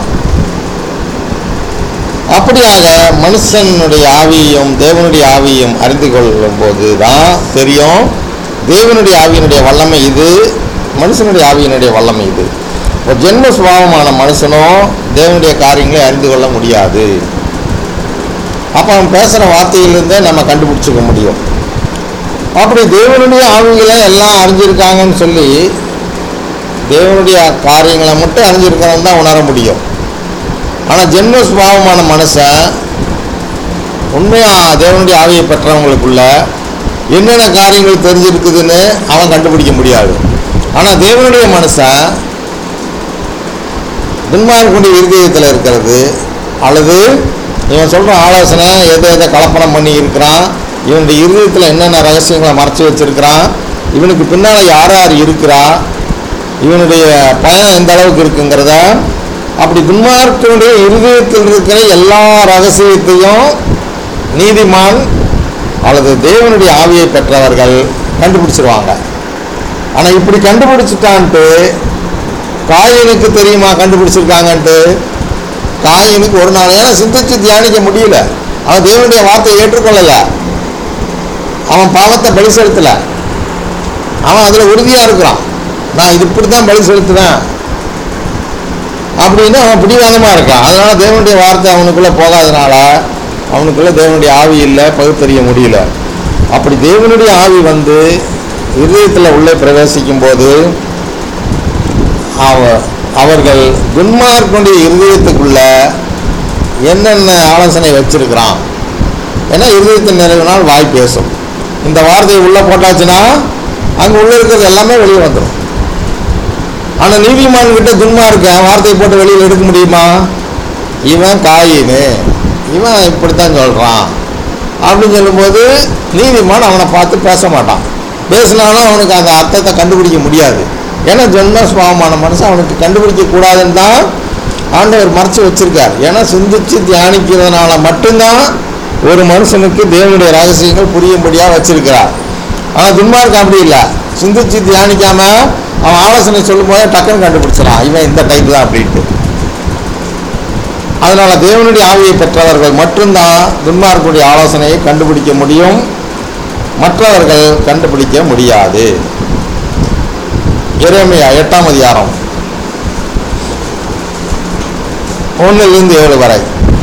அப்படியாக மனுஷனுடைய ஆவியையும் தேவனுடைய ஆவியையும் அறிந்து கொள்ளும் போது தான் தெரியும் தேவனுடைய ஆவியினுடைய வல்லமை இது மனுஷனுடைய ஆவியினுடைய வல்லமை இது ஒரு ஜென்ம சுபாவமான மனுஷனும் தேவனுடைய காரியங்களை அறிந்து கொள்ள முடியாது அப்போ அவன் பேசுகிற வார்த்தையிலிருந்தே நம்ம கண்டுபிடிச்சிக்க முடியும் அப்படி தேவனுடைய ஆவிகளை எல்லாம் அறிஞ்சிருக்காங்கன்னு சொல்லி தேவனுடைய காரியங்களை மட்டும் அறிஞ்சிருக்கிறவன் தான் உணர முடியும் ஆனால் ஜென்ம சுபாவமான மனுஷன் உண்மையாக தேவனுடைய ஆவியை பெற்றவங்களுக்குள்ள என்னென்ன காரியங்கள் தெரிஞ்சிருக்குதுன்னு அவன் கண்டுபிடிக்க முடியாது ஆனால் தேவனுடைய மனுஷன் துன்மார்க்குடைய இருதயத்தில் இருக்கிறது அல்லது இவன் சொல்கிற ஆலோசனை எதை எதை கலப்படம் பண்ணி இருக்கிறான் இவனுடைய இருதயத்தில் என்னென்ன ரகசியங்களை மறைச்சி வச்சிருக்கிறான் இவனுக்கு பின்னால் யார் யார் இருக்கிறா இவனுடைய பயன் எந்த அளவுக்கு இருக்குங்கிறத அப்படி துன்மார்க்கனுடைய இருதயத்தில் இருக்கிற எல்லா ரகசியத்தையும் நீதிமான் அல்லது தேவனுடைய ஆவியை பெற்றவர்கள் கண்டுபிடிச்சிருவாங்க ஆனால் இப்படி கண்டுபிடிச்சிட்டான்ட்டு காயினுக்கு தெரியுமா கண்டுபிடிச்சிருக்காங்கன்ட்டு காயினுக்கு ஒரு நாள் ஏன்னா சிந்திச்சு தியானிக்க முடியல அவன் தேவனுடைய வார்த்தையை ஏற்றுக்கொள்ளலை அவன் பாவத்தை பலி செலுத்தலை அவன் அதில் உறுதியாக இருக்கிறான் நான் இது இப்படி தான் பலி செலுத்துவேன் அப்படின்னு அவன் பிடிவாதமாக இருக்கான் அதனால தேவனுடைய வார்த்தை அவனுக்குள்ளே போகாதனால அவனுக்குள்ள தேவனுடைய ஆவி இல்லை பகுத்தறிய முடியல அப்படி தேவனுடைய ஆவி வந்து இதயத்தில் உள்ளே பிரவேசிக்கும் போது அவ அவர்கள் துன்மார்க்குடைய இருதயத்துக்குள்ள என்னென்ன ஆலோசனை வச்சிருக்கிறான் ஏன்னா இருதயத்தின் நிறைவினால் வாய் பேசும் இந்த வார்த்தையை உள்ளே போட்டாச்சுன்னா அங்கே உள்ளே இருக்கிறது எல்லாமே வெளியே வந்துடும் ஆனால் நீதிமான் கிட்ட துன்மா இருக்க வார்த்தையை போட்டு வெளியில் எடுக்க முடியுமா இவன் காயின்னு இவன் இப்படித்தான் சொல்கிறான் அப்படின்னு சொல்லும்போது நீதிமான் அவனை பார்த்து பேச மாட்டான் பேசினாலும் அவனுக்கு அந்த அர்த்தத்தை கண்டுபிடிக்க முடியாது ஏன்னா ஜென்ம சுபாவமான மனுஷன் அவனுக்கு கண்டுபிடிக்க கூடாதுன்னு தான் ஆண்டவர் மறைச்சு வச்சிருக்கார் ஏன்னா சிந்திச்சு தியானிக்கிறதுனால மட்டும்தான் ஒரு மனுஷனுக்கு தேவனுடைய ரகசியங்கள் புரியும்படியாக வச்சிருக்கிறார் ஆனால் துன்மார்க்கு அப்படி இல்லை சிந்திச்சு தியானிக்காம அவன் ஆலோசனை சொல்லும் போதே டக்குன்னு கண்டுபிடிச்சிடான் இவன் இந்த டைப் தான் அப்படின்ட்டு அதனால தேவனுடைய ஆவியை பெற்றவர்கள் மட்டும்தான் துன்மார்க்குடைய ஆலோசனையை கண்டுபிடிக்க முடியும் மற்றவர்கள் கண்டுபிடிக்க முடியாது எரேமியா எட்டாம் அதிகாரம் ஒன்றிலிருந்து ஏழு வரை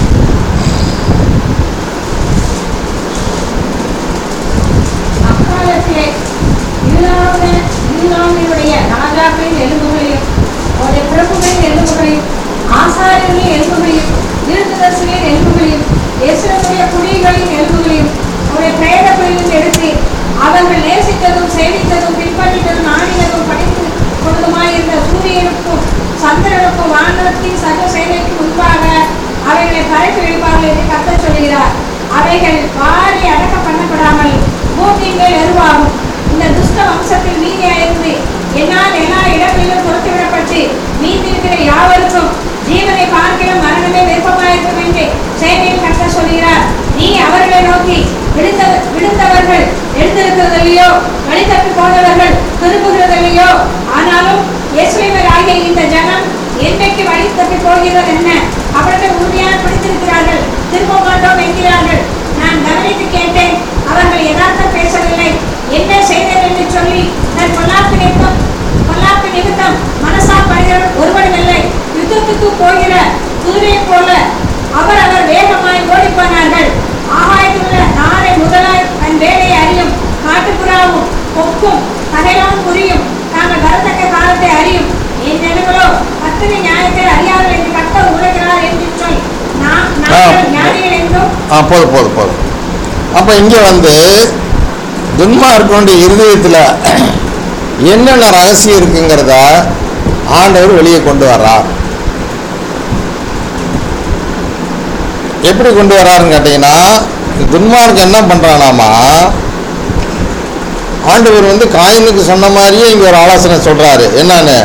அக்காலத்திலே யூதாவுடைய யூதாவினுடைய ராஜாக்களின் எலும்புகளையும் அவருடைய பிரபுகளின் எலும்புகளையும் ஆசாரியர்களின் எலும்புகளையும் தீர்க்கதரிசிகளின் எலும்புகளையும் இயேசுடைய குடிகளின் எலும்புகளையும் அவருடைய பிரேதங்களையும் எடுத்து அவர்கள் நேசித்ததும் சேவித்ததும் பின்பற்றித்ததும் ஆடினதும் படித்து கொண்டதுமாயிருந்த சூரியனுக்கும் சந்திரனுக்கும் வானத்தின் சர்வ சேனைக்கு முன்பாக அவைகளை பரப்பி வைப்பார்கள் என்று கர்த்தர் சொல்கிறார் அவைகள் வாரி அடக்க பண்ணப்படாமல் பூமியின் மேல் எருவாகும் இந்த துஷ்ட வம்சத்தில் மீதியாயிருந்து என்னால் எல்லா இடங்களிலும் துரத்திவிடப்பட்டு மீந்திருக்கிற யாவருக்கும் ஜீவனை பார்க்கிலும் மரணமே விருப்பமாயிருக்கும் என்று சேனையில் கட்ட சொல்கிறார் நீ அவர்களை நோக்கி விடுத்த விடுத்தவர்கள் எழுந்திருக்கிறதில்லையோ வழி தப்பி போனவர்கள் திரும்புகிறதில்லையோ ஆனாலும் இயேசுவர் ஆகிய இந்த ஜனம் என்னைக்கு வழி தப்பி போகிறது என்ன அவர்கள் உறுதியாக பிடித்திருக்கிறார்கள் திரும்ப மாட்டோம் என்கிறார்கள் நான் கவனித்து கேட்டேன் அவர்கள் யதார்த்தம் பேசவில்லை என்ன செய்தேன் என்று சொல்லி தன் பொல்லாப்பு நிமித்தம் பொல்லாப்பு நிமித்தம் மனசால் படுகிற ஒருவனும் இல்லை யுத்தத்துக்கு போகிற குதிரை போல அவர் அவர் வேகமாய் ஓடிப்போனார்கள் ஆகாயத்துள்ள நாளை முதலாய் தன் வேலையை அறியும் காட்டுப்புறாவும் கொக்கும் தகையாவும் புரியும் தாங்கள் வரத்தக்க காலத்தை அறியும் என் ஜனங்களோ கர்த்தரின் நியாயத்தை அறியார்கள் என்று கர்த்தர் உரைக்கிறார் என்று சொல் நாம் நாங்கள் ஞானிகள் என்றும் ஆ போதும் போதும் போதும் அப்போ இங்கே வந்து துன்மார்க்கனுடைய இருதயத்தில் என்னென்ன ரகசியம் இருக்குங்கிறத ஆண்டவர் வெளியே கொண்டு வர்றார் எப்படி கொண்டு வர்றாருன்னு கேட்டிங்கன்னா துன்மார்க்கு என்ன பண்ணுறானாமா ஆண்டவர் வந்து காயினுக்கு சொன்ன மாதிரியே இங்கே ஒரு ஆலோசனை சொல்கிறாரு என்னன்னு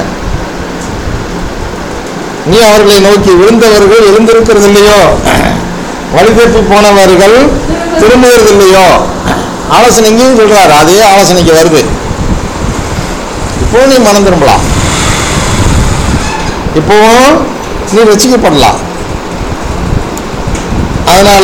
நீ அவர்களை நோக்கி விழுந்தவர்கள் எழுந்திருக்கிறது இல்லையோ வழிதப்பி போனவர்கள் திரும்புகிறது இல்லையோ ஆலோசனை இங்கேயும் சொல்றாரு அதே ஆலோசனைக்கு வருது இப்போ நீ மனம் திரும்பலாம் இப்போவும் நீ ரசிக்கப்படலாம் அதனால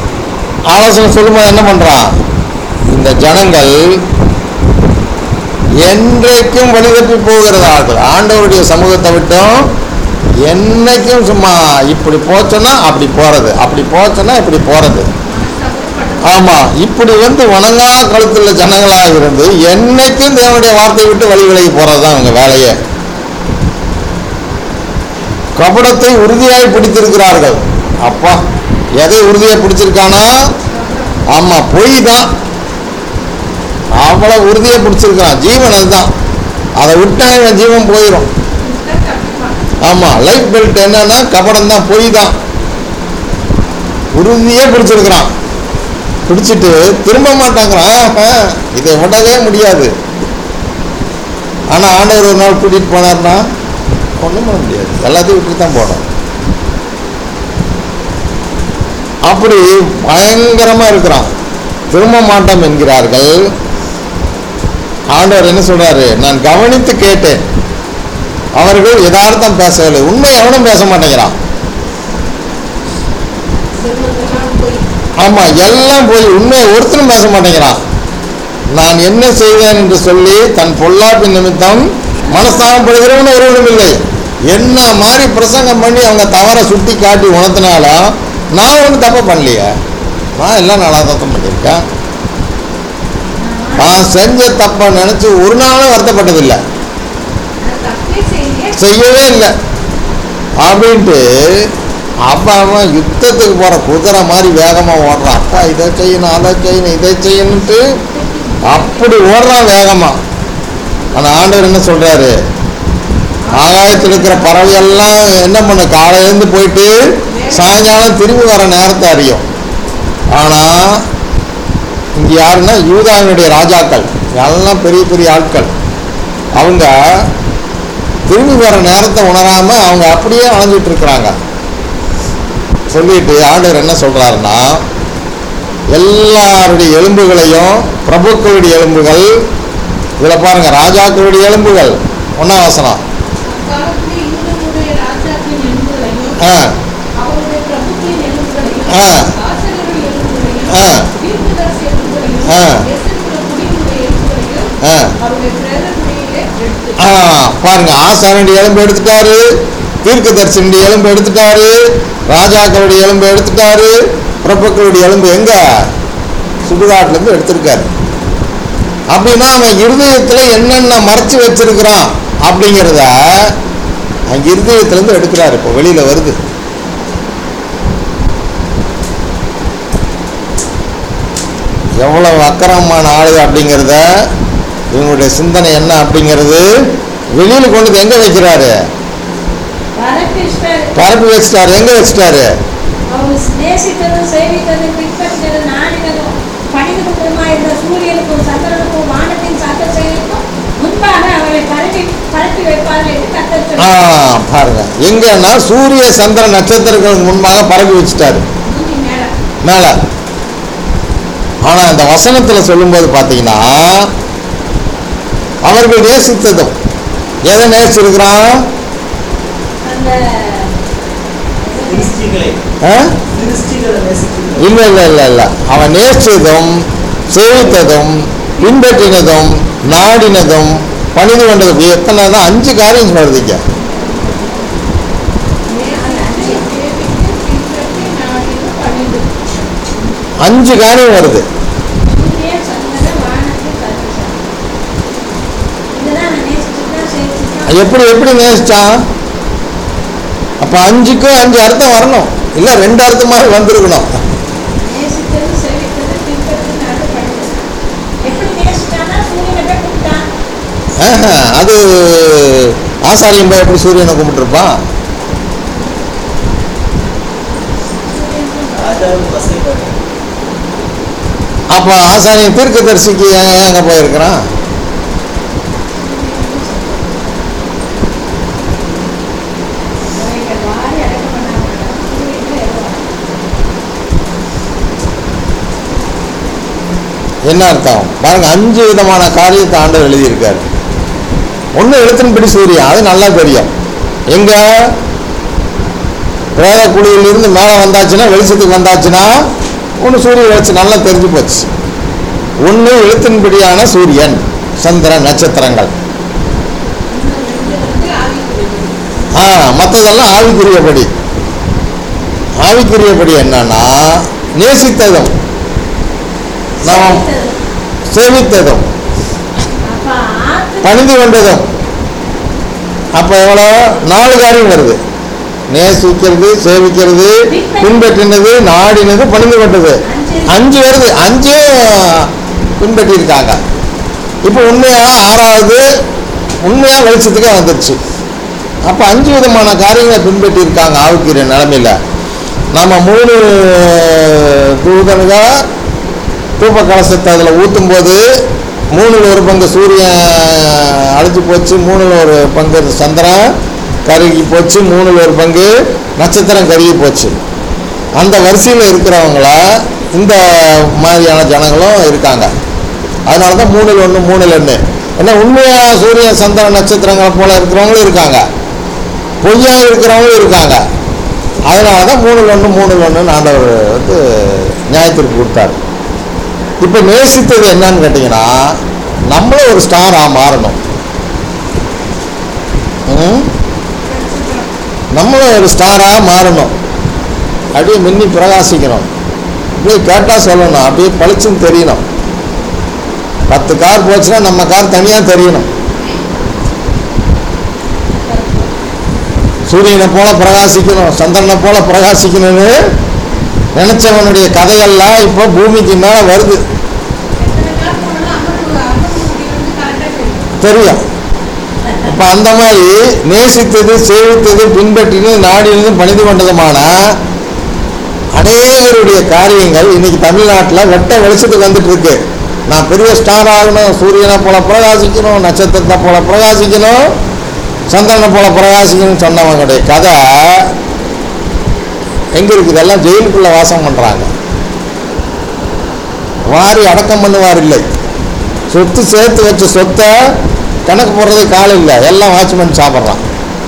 ஆலோசனை சொல்லும்போது என்ன பண்றான் இந்த ஜனங்கள் என்றைக்கும் வழிதப்பி போகிறதார்கள் ஆண்டவருடைய சமூகத்தை விட்டும் என்னைக்கும் சும்மா இப்படி போச்சோன்னா அப்படி போறது அப்படி போச்சோன்னா இப்படி போறது மனஸ்தாபப்பட்டு ஆமா இப்படி வந்து வணங்கா கழுத்துள்ள ஜனங்களாக இருந்து என்னைக்கும் தேவனுடைய வார்த்தையை விட்டு வழி விலகி போறது தான் அவங்க வேலையே கபடத்தை உறுதியாய் பிடித்திருக்கிறார்கள் அப்பா எதை உறுதியாக பிடிச்சிருக்கானா ஆமா பொய் தான் அவ்வளவு உறுதியை பிடிச்சிருக்கான் ஜீவன் அதுதான் அதை விட்டா இவன் ஜீவன் போயிடும் விட்டா தப்பிப்பான் ஆமா லைஃப் பெல்ட் என்னன்னா கபடம் தான் பொய் தான் உறுதியே பிடிச்சிருக்கிறான் பிடிச்சிட்டு திரும்ப மாட்டாங்கிறான் ஆஹா, இதை விடவே முடியாது ஆனா ஆண்டவர் ஒரு நாள் கூட்டிட்டு போனார்னா ஒன்றும் பண்ண முடியாது எல்லாத்தையும் விட்டு தான் போனோம் அப்படி பயங்கரமா இருக்கிறான் திரும்ப மாட்டோம் என்கிறார்கள் ஆண்டவர் என்ன சொல்றாரு நான் கவனித்து கேட்டேன் அவர்கள் யதார்த்தம் பேசவில்லை உண்மை எவனும் பேச மாட்டேங்கிறான் செல்வதெல்லாம் போய் ஆமா எல்லாம் போய் உண்மையை ஒருத்தரும் பேச மாட்டேங்கிறான் நான் என்ன செய்வேன் என்று சொல்லி தன் பொல்லாப்பின் நிமித்தம் மனஸ்தாபப்படுகிறவன் ஒருவனும் இல்லை என்ன மாதிரி பிரசங்கம் பண்ணி அவங்க தவற சுட்டி காட்டி உணர்த்தினாலும் நான் ஒன்றும் தப்பை பண்ணலையே நான் எல்லாம் நல்லா தான் பண்ணியிருக்கேன் நான் செஞ்ச தப்பை நினச்சி ஒரு நாளும் வருத்தப்பட்டதில்லை நான் தப்பே செய்யலையே செய்யவே இல்லை அப்படின்ட்டு அப்பா அவன் யுத்தத்துக்கு போகிற குதிரை மாதிரி வேகமாக ஓடுறான் அப்பா இதை செய்யணும் அதை செய்யணும் இதை செய்யணுன்ட்டு அப்படி ஓடுறான் வேகமாக ஆனால் ஆண்டவர் என்ன சொல்கிறாரு ஆகாயத்தில் இருக்கிற பறவையெல்லாம் என்ன பண்ண காலையிலேருந்து போயிட்டு சாயங்காலம் திரும்பி வர நேரத்தை அறியும் ஆனால் இங்கே யாருன்னா யூதாவினுடைய ராஜாக்கள் எல்லாம் பெரிய பெரிய ஆட்கள் அவங்க திரும்பி வர நேரத்தை உணராம அவங்க அப்படியே அலைஞ்சிட்டு இருக்கிறாங்க சொல்லிட்டு ஆண்டவர் என்ன சொல்றாருன்னா எல்லாருடைய எலும்புகளையும் பிரபுக்களுடைய எலும்புகள் இதில் பாருங்க ராஜாக்களுடைய எலும்புகள் ஒன்றாம் வசனம் அக்காலத்தில் யூதனுடைய ராஜாக்களின் எலும்புகளையும் ஆ அவருடைய பிரபுக்களின் எலும்புகளையும் ஆ. ஆசிரியர்கள் எலும்புகளையும் ஆ. தீர்க்கதரிசி எலும்புகளையும் ஆ. எசேக்கியேல் குடியினுடைய எலும்புகளையும் ஆ அவருடைய பிரேத குடியிலே எடுத்து ஆ பாருங்க ஆசாரனுடைய எலும்பு எடுத்துட்டாரு தீர்க்கதரிசனுடைய எலும்பு எடுத்துட்டாரு ராஜாக்களுடைய எலும்பு எடுத்துட்டாரு பிரபுக்களுடைய எலும்பு எங்க சுடுகாட்டுல இருந்து எடுத்திருக்காரு அப்படின்னா அவன் இருதயத்துல என்னென்ன மறைச்சு வச்சிருக்கிறான் அப்படிங்கிறத அவன் இருதயத்துல இருந்து எடுக்கிறாரு இப்போ வெளியில வருது எவ்வளவு அக்கிரமமான ஆளு அப்படிங்கிறத இவங்களுடைய சிந்தனை என்ன அப்படிங்கிறது வெளியில கொண்டு வந்து எங்க வைக்கிறாரு பரப்பிஷ்டர் பரப்பி வச்சிட்டாரு எங்க வச்சிட்டாரு அவர் நேசித்ததும் சேவித்ததும் பின்பற்றினதும் நாடினதும் பணிந்து கொண்டுமாயிருந்த சூரியனுக்கும் சந்திரனுக்கும் வானத்தின் சத்த செயலுக்கும் முன்பாக அவரை பரப்பி பரப்பி வைப்பார்கள் என்று கத்தர் ஆ சொன்னார் பாருங்க எங்கன்னா சூரிய சந்திர நட்சத்திரங்களுக்கு முன்பாக பரப்பி வச்சிட்டாரு பூமி மேல மேல ஆனா இந்த வசனத்துல சொல்லும்போது பாத்தீங்கன்னா அவர்கள் நேசித்ததும் எதை நேசிச்சிருக்கிறான் அந்த கிறிஸ்டிகளை ஆ? கிறிஸ்டிகளை நேசிக்கிறார் இல்ல இல்ல இல்ல இல்ல அவன் நேசித்ததும் சேவித்ததும் பின்பற்றினதும் நாடினதும் பணிந்து கொண்டதும் எத்தனை தான் அஞ்சு காரியம் வருதுங்க நேசித்து, சேவித்து, பின்பற்றி, நாடினது, பணிந்து. அஞ்சு காரியம் வருது சூரியன் சந்திரன் வானத்தின் சத்த செயல் இதுதான் அவன் நேசிச்சுட்டான் சேவிச்சுட்டான் எப்படி எப்படி நேசிச்சான் அப்ப அஞ்சுக்கும் அஞ்சு அர்த்தம் வரணும் இல்ல ரெண்டு அர்த்தமாக வந்திருக்கணும் நேசித்தது சேவித்தது பின்பற்றி நாடு பணிந்தது எப்படி நேசிச்சானா சூரியனை போய் கூப்பிட்டான் ஆஹா, அது ஆசாரியம் போய் எப்படி சூரியனை கும்பிட்டுருப்பான் ராஜாவுக்கு வசைப்பட்ட அப்போ ஆசாரியம் தீர்க்கதரிசிக்கு ஏன் ஏன் அங்கே போயிருக்கிறான் அவைகள் வாரி அடக்கம் பண்ணாமல் சூரியனை எழுவான் என்ன அர்த்தம் பாருங்க அஞ்சு விதமான காரியத்தை ஆண்டவர் எழுதியிருக்காரு ஒன்று எழுத்தின்படி சூரியன் அது நல்லா தெரியும் எங்க பிரேத குழியிலிருந்து மேலே வந்தாச்சுன்னா வெளிச்சத்துக்கு வந்தாச்சுன்னா ஒன்று சூரிய வெளிச்சம் நல்லா தெரிஞ்சு போச்சு ஒன்று எழுத்தின்படியான சூரியன் சந்திர நட்சத்திரங்கள் இது வந்து ஆவிக்குரியது. ஆ மற்றதெல்லாம் ஆவிக்குரியபடி ஆவிக்குரியபடி என்னன்னா நேசித்ததும் நாம் சேவித்ததும் அப்ப ஆத்து பணிந்து கொண்டதும் அப்போ எவ்வளோ நாலு காரியம் வருது நேசிக்கிறது சேவிக்கிறது பின்பற்றினது நாடினது பணிந்து கொண்டது அஞ்சு வருது அஞ்சும் பின்பற்றியிருக்காங்க இப்போ உண்மையாக ஆறாவது உண்மையாக வெளிச்சத்துக்கே வந்துருச்சு அப்போ அஞ்சு விதமான காரியங்களை பின்பற்றியிருக்காங்க ஆவுக்கிற நிலமையில் நம்ம மூணு தூதனுக தூப்ப கலசத்தை அதில் ஊற்றும் போது மூணில் ஒரு பங்கு சூரியன் அழிஞ்சு போச்சு மூணில் ஒரு பங்கு சந்திரன் கருகி போச்சு மூணில் ஒரு பங்கு நட்சத்திரம் கருகி போச்சு அந்த வரிசையில் இருக்கிறவங்கள இந்த மாதிரியான ஜனங்களும் இருக்காங்க அதனால தான் மூணில் ஒன்று மூணில் ஒன்று ஏன்னா உண்மையாக சூரியன் சந்திரன் நட்சத்திரங்களை போல இருக்கிறவங்களும் இருக்காங்க பொய்யா இருக்கிறவங்களும் இருக்காங்க அதனால தான் மூணில் ஒன்று மூணில் ஒன்றுன்னு ஆண்டவர் வந்து நியாயத்திற்கு கொடுத்தாரு இப்போ நேசித்தது என்னன்னு கேட்டிங்கன்னா நம்மளும் ஒரு ஸ்டாராக மாறணும் ம்? நம்மளும் ஒரு ஸ்டாராக மாறணும் அப்படியே மின்னி பிரகாசிக்கணும் அப்படியே கேட்டால் சொல்லணும் அப்படியே பளிச்சுன்னு தெரியணும் பத்து கார் போச்சுன்னா நம்ம கார் தனியாக தெரியணும் சூரியனை போல பிரகாசிக்கணும் சந்திரனை போல பிரகாசிக்கணும்னு நினைச்சவனுடைய கதையெல்லாம் இப்போ பூமிக்கு மேலே வருது எத்தனை கார் போனாலும் அம்மன் அம்மன் மூடி வந்து கரெக்டாக தெரியும் தெரியும் இப்போ அந்த மாதிரி நேசித்தது சேவித்தது பின்பற்றினது நாடினது பணிந்து கொண்டதுமான அநேகருடைய காரியங்கள் இன்னைக்கு தமிழ்நாட்டில் வெட்ட வெளிச்சத்துக்கு வந்துட்டு இருக்கு நான் பெரிய ஸ்டார் ஆகணும் சூரியனை போல பிரகாசிக்கணும் நட்சத்திரத்தை போல பிரகாசிக்கணும் சந்திரனை போல பிரகாசிக்கணும்னு சொன்னவங்களுடைய கதை எங்க இருக்குது எல்லாம் ஜெயிலுக்குள்ள வாசம் பண்றாங்க வாரி அடக்கம் பண்ணுவார் இல்லை சொத்து சேர்த்து வச்ச சொத்தை கணக்கு போடுறதுக்கு கால் இல்லை எல்லாம் வாட்ச்மேன் சாப்பிட்றான்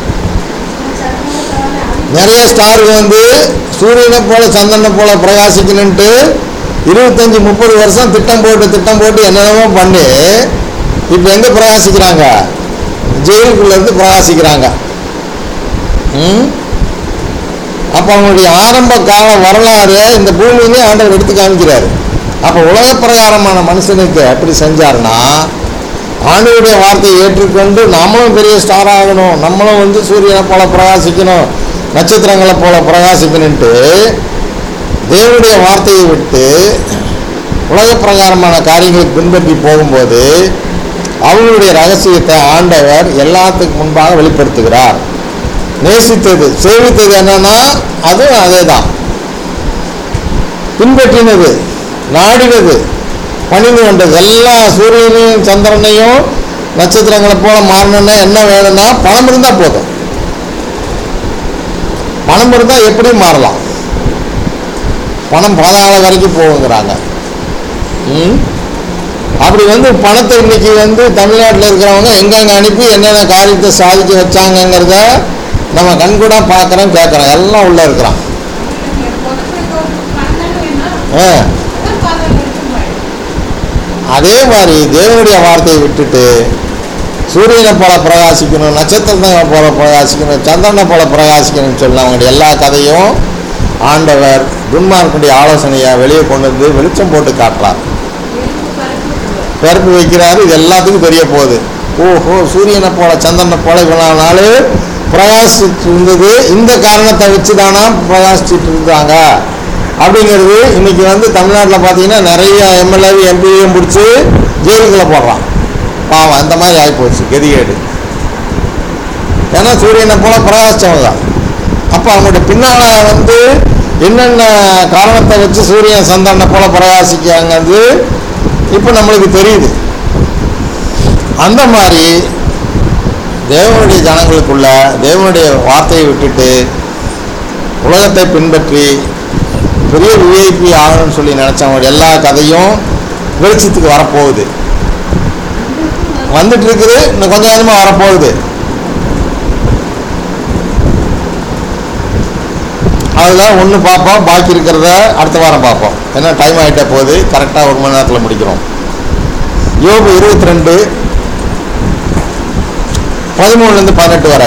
நிறைய ஸ்டாருக்கு வந்து சூரியனை போல சந்திரனை போல பிரகாசிக்கணுன்ட்டு இருபத்தஞ்சி முப்பது வருஷம் திட்டம் போட்டு திட்டம் போட்டு என்னென்னமோ பண்ணி இப்போ எங்கே பிரகாசிக்கிறாங்க ஜெயிலுக்குள்ள இருந்து பிரகாசிக்கிறாங்க ம் அப்போ அவங்களுடைய ஆரம்ப கால வரலாறு இந்த பூமியிலே ஆண்டவர் எடுத்து காமிக்கிறாரு அப்போ உலக பிரகாரமான மனுஷனுக்கு எப்படி செஞ்சாருன்னா ஆண்டவருடைய வார்த்தையை ஏற்றுக்கொண்டு நாமளும் பெரிய ஸ்டார் ஆகணும் நம்மளும் வந்து சூரியனை போல பிரகாசிக்கணும் நட்சத்திரங்களை போல பிரகாசிக்கணுன்ட்டு தேவனுடைய வார்த்தையை விட்டு உலக பிரகாரமான காரியங்களுக்கு பின்பற்றி போகும்போது அவங்களுடைய ரகசியத்தை ஆண்டவர் எல்லாத்துக்கு முன்பாக வெளிப்படுத்துகிறார் நேசித்தது சேவித்தது என்னன்னா அதுவும் அதே தான் பின்பற்றினது நாடினது பணிந்து கொண்டது எல்லா சூரியனையும் சந்திரனையும் நட்சத்திரங்களை போல மாறணும்னா என்ன வேணும்னா பணம் இருந்தால் போதும் பணம் இருந்தால் எப்படி மாறலாம் பணம் பாதாள வரைக்கும் போகுங்கிறாங்க ம் அப்படி வந்து பணத்தை இன்னைக்கு வந்து தமிழ்நாட்டில் இருக்கிறவங்க எங்கெங்க அனுப்பி என்னென்ன காரியத்தை சாதிக்க வச்சாங்கங்கிறத நம்ம கண்கூடா பார்க்குறோம் கேட்குறோம் எல்லாம் உள்ளே இருக்கிறான் முதல்ல ஒரு பணம் தானே வேணும் ஆ அதான் பாதாள வரைக்கும் போயிடும் அதே மாதிரி தேவனுடைய வார்த்தையை விட்டுட்டு சூரியனை போல பிரகாசிக்கணும் நட்சத்திரத்தை போல பிரகாசிக்கணும் சந்திரனை போல பிரகாசிக்கணும்னு சொல்லி அவங்களுடைய எல்லா கதையும் ஆண்டவர் துன்மார்க்குடைய ஆலோசனையை வெளியே கொண்டு வந்து வெளிச்சம் போட்டு காட்டுறார் எலும்பு பறந்து பிறப்பு வைக்கிறாரு இது எல்லாத்துக்கும் தெரிய போகுது ஓஹோ சூரியனை போல சந்திரனை போல இவ்வளோ நாள் பிரகாசிச்சுட்டு இருந்தது இந்த காரணத்தை வச்சு தானா பிரகாசிச்சுட்டு இருந்தாங்க அப்படிங்கிறது இன்னைக்கு வந்து தமிழ்நாட்டில் பார்த்தீங்கன்னா நிறைய எம்எல்ஏ எம்பியும் பிடிச்சி ஜெயிலுக்குள்ளே போடுறான் பாவம் அந்த மாதிரி ஆகிப்போச்சு கதிகேடு ஏன்னா சூரியனை போல பிரகாசிச்சவங்க தான் அப்போ அவங்களுடைய பின்னால் வந்து என்னென்ன காரணத்தை வச்சு சூரியன் சந்திரனை போல பிரகாசிக்காங்கிறது இப்போ நம்மளுக்கு தெரியுது அந்த மாதிரி தேவனுடைய ஜனங்களுக்குள்ள தேவனுடைய வார்த்தையை விட்டுட்டு உலகத்தை பின்பற்றி பெரிய விஐபி ஆகணும்னு சொல்லி நினச்சவங்க எல்லா கதையும் வெளிச்சத்துக்கு வரப்போகுது வந்துட்டு இருக்குது இன்னும் கொஞ்சம் கொஞ்சமாக வரப்போகுது அதில் ஒன்று பார்ப்போம் பாக்கி இருக்கிறத அடுத்த வாரம் பார்ப்போம் ஏன்னா டைம் ஆகிட்ட போகுது கரெக்டாக ஒரு மணி நேரத்தில் முடிக்கிறோம் யோபு இருபத்தி ரெண்டு பதிமூணுலேருந்து பதினெட்டு வரை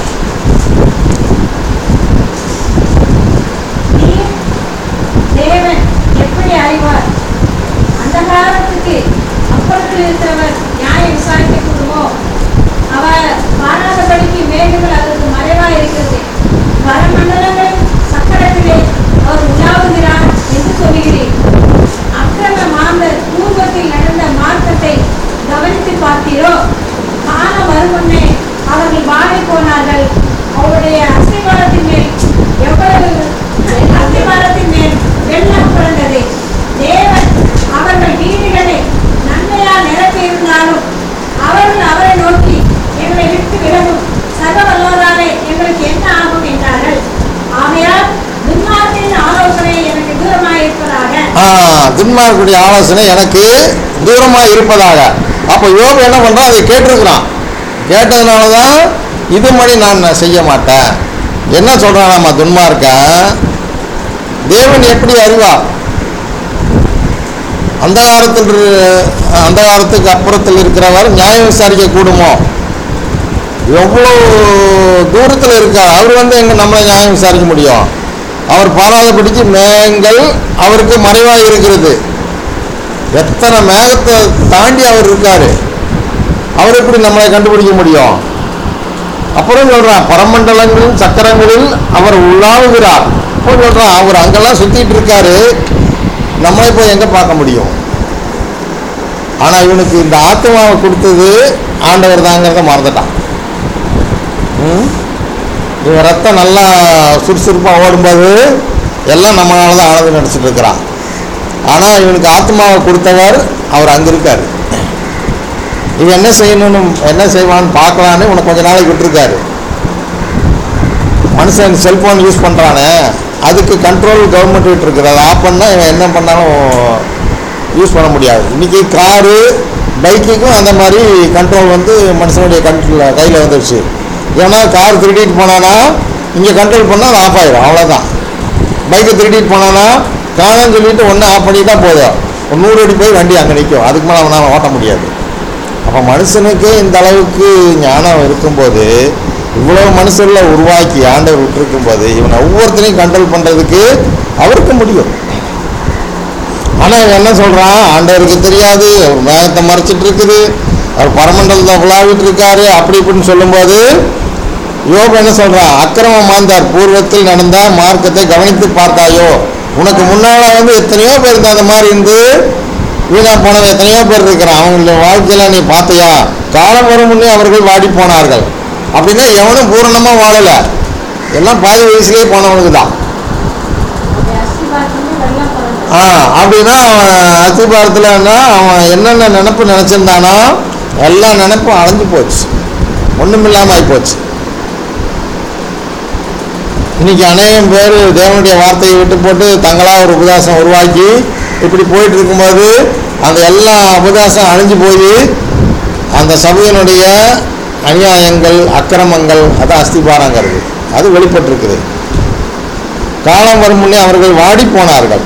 நீர் தேவன் எப்படி அறிவார் அந்தகாரத்துக்கு அப்புறத்தில் இருக்கிறவர் நியாயம் விசாரிக்க கூடுமோ அவர் காணாதபடிக்கு மேகங்கள் அவருக்கு மறைவா இருக்கிறது பரமண்டலங்கள் சக்கரத்திலே அவர் உலாவுகிறார் என்று சொல்லுகிறேன் அக்கிரம மாந்தர் பூர்வத்தில் நடந்த மார்க்கத்தை கவனித்து பார்த்தீரோ காலம் வருமுன்னே அவர்கள் வாழை போனார்கள் அவருடைய அஸ்திவாரத்தின் மேல் எவ்வளவு அஸ்திவாரத்தின் மேல் வெள்ளம் பிறந்தது தேவன் அவர்கள் வீடுகளை நன்மையால் நிரப்பியிருந்தாலும் அவர்கள் அவரை நோக்கி எங்களை விட்டு விலகும் சர்வ வல்லவராலே எங்களுக்கு என்ன ஆகும் என்றார்கள் ஆகையால் துன்மார்க்கின் ஆலோசனை எனக்கு தூரமாக இருப்பதாக ஆ, துன்மார்க்குடைய ஆலோசனை எனக்கு தூரமாக இருப்பதாக அப்போ யோபு என்ன பண்ணுறான் அதை கேட்டிருக்கிறான் கேட்டதுனால தான் இது மாதிரி நான் செய்ய மாட்டேன் என்ன சொல்கிறான் நம்ம துன்மார்க்க தேவன் எப்படி அறிவார் அந்தகாரத்தில் இரு- அந்தகாரத்துக்கு அப்புறத்தில் இருக்கிறவர் நியாயம் விசாரிக்க கூடுமோ எவ்வளோ தூரத்தில் இருக்கார் அவர் வந்து எங்க நம்மளை நியாயம் விசாரிக்க முடியும் அவர் பாராதபடிக்கு மேகங்கள் அவருக்கு மறைவாக இருக்கிறது எத்தனை மேகத்தை தாண்டி அவர் இருக்காரு அவர் எப்படி நம்மளை கண்டுபிடிக்க முடியும் அப்புறம் சொல்றான் பரமண்டலங்களின் சக்கரங்களில் அவர் உலாவுகிறார் அப்புறம் சொல்றான் அவர் அங்கெல்லாம் சுத்திட்டு இருக்காரு நம்மளை போய் எங்க பார்க்க முடியும் ஆனா இவனுக்கு இந்த ஆத்மாவை கொடுத்தது ஆண்டவர் தாங்கிறத மறந்துட்டான் ம்? இவன் ரத்தம் நல்லா சுறுசுறுப்பாக ஓடும்போது எல்லாம் நம்மளால தான் ஆனது நடிச்சிட்டு இருக்கிறான் ஆனால் இவனுக்கு ஆத்மாவை கொடுத்தவர் அவர் அங்கே இருக்கார் இவன் என்ன செய்யணும்னு என்ன செய்வான்னு பார்க்கலான்னு உனக்கு கொஞ்ச நாளைக்கு விட்டுருக்காரு மனுஷன் செல்ஃபோன் யூஸ் பண்ணுறானே அதுக்கு கண்ட்ரோல் கவர்மெண்ட் விட்டுருக்குது அதை ஆஃப் பண்ணால் இவன் என்ன பண்ணாலும் யூஸ் பண்ண முடியாது இன்றைக்கி காரு பைக்குக்கும் அந்த மாதிரி கண்ட்ரோல் வந்து மனுஷனுடைய கண்ட்ரோல் கையில் வந்துடுச்சு ஏன்னா கார் திருடிட்டு போனானா இங்கே கண்ட்ரோல் பண்ணால் அது ஆஃப் ஆயிடும் அவ்வளோதான் பைக்கை திருடிட்டு போனானா காணன்னு சொல்லிட்டு ஒன்று ஆஃப் பண்ணிட்டா போதும் ஒரு நூறு அடி போய் வண்டி அங்கே நிற்கும் அதுக்கு மேலே அவனால் ஓட்ட முடியாது அப்போ மனுஷனுக்கு இந்த அளவுக்கு ஞானம் இருக்கும்போது இவ்வளவு மனுஷர்ல உருவாக்கி ஆண்டவர் விட்டுருக்கும் போது இவனை ஒவ்வொருத்தரையும் கண்ட்ரோல் பண்ணுறதுக்கு அவருக்கு முடியும் ஆனால் இவன் என்ன சொல்கிறான் ஆண்டவருக்கு தெரியாது அவர் மேகத்தை மறைச்சிட்டு இருக்குது அவர் பரமண்டலத்தை விழாவிட்டு இருக்காரு அப்படி இப்படின்னு சொல்லும்போது யோபு என்ன சொல்றான் அக்கிரம மாந்தார் பூர்வத்தில் நடந்த மார்க்கத்தை கவனித்து பார்த்தாயோ உனக்கு முன்னால வந்து எத்தனையோ பேர் இந்த அந்த மாதிரி இருந்து வீணா போனவங்க எத்தனையோ பேர் இருக்கிறான் அவங்களுடைய வாழ்க்கையில நீ பார்த்தியா காலம் வரும் முன்னே அவர்கள் வாடி போனார்கள் அப்படின்னா எவனும் பூரணமா வாழல எல்லாம் பாதி வயசுலயே போனவனுக்கு தான் அவருடைய அஸ்திவாரத்தின் மேல் வெள்ளம் பிறந்தது ஆ அப்படின்னா அவன் அத்திபாரத்தில்னா அவன் என்னென்ன நினப்பு நினச்சிருந்தானோ எல்லா நினப்பும் அடைஞ்சு போச்சு ஒன்றுமில்லாமல் ஆகி போச்சு இன்னைக்கு அநேகம் பேர் தேவனுடைய வார்த்தையை விட்டு போட்டு தங்களா ஒரு உபதாசம் உருவாக்கி இப்படி போயிட்டு இருக்கும்போது அந்த எல்லா உபதாசம் அழிஞ்சு போய் அந்த சபையினுடைய அநியாயங்கள் அக்கிரமங்கள் அது அஸ்திபாரங்கிறது அது வெளிப்பட்டிருக்குது காலம் வரும் முன்னே அவர்கள் வாடி போனார்கள்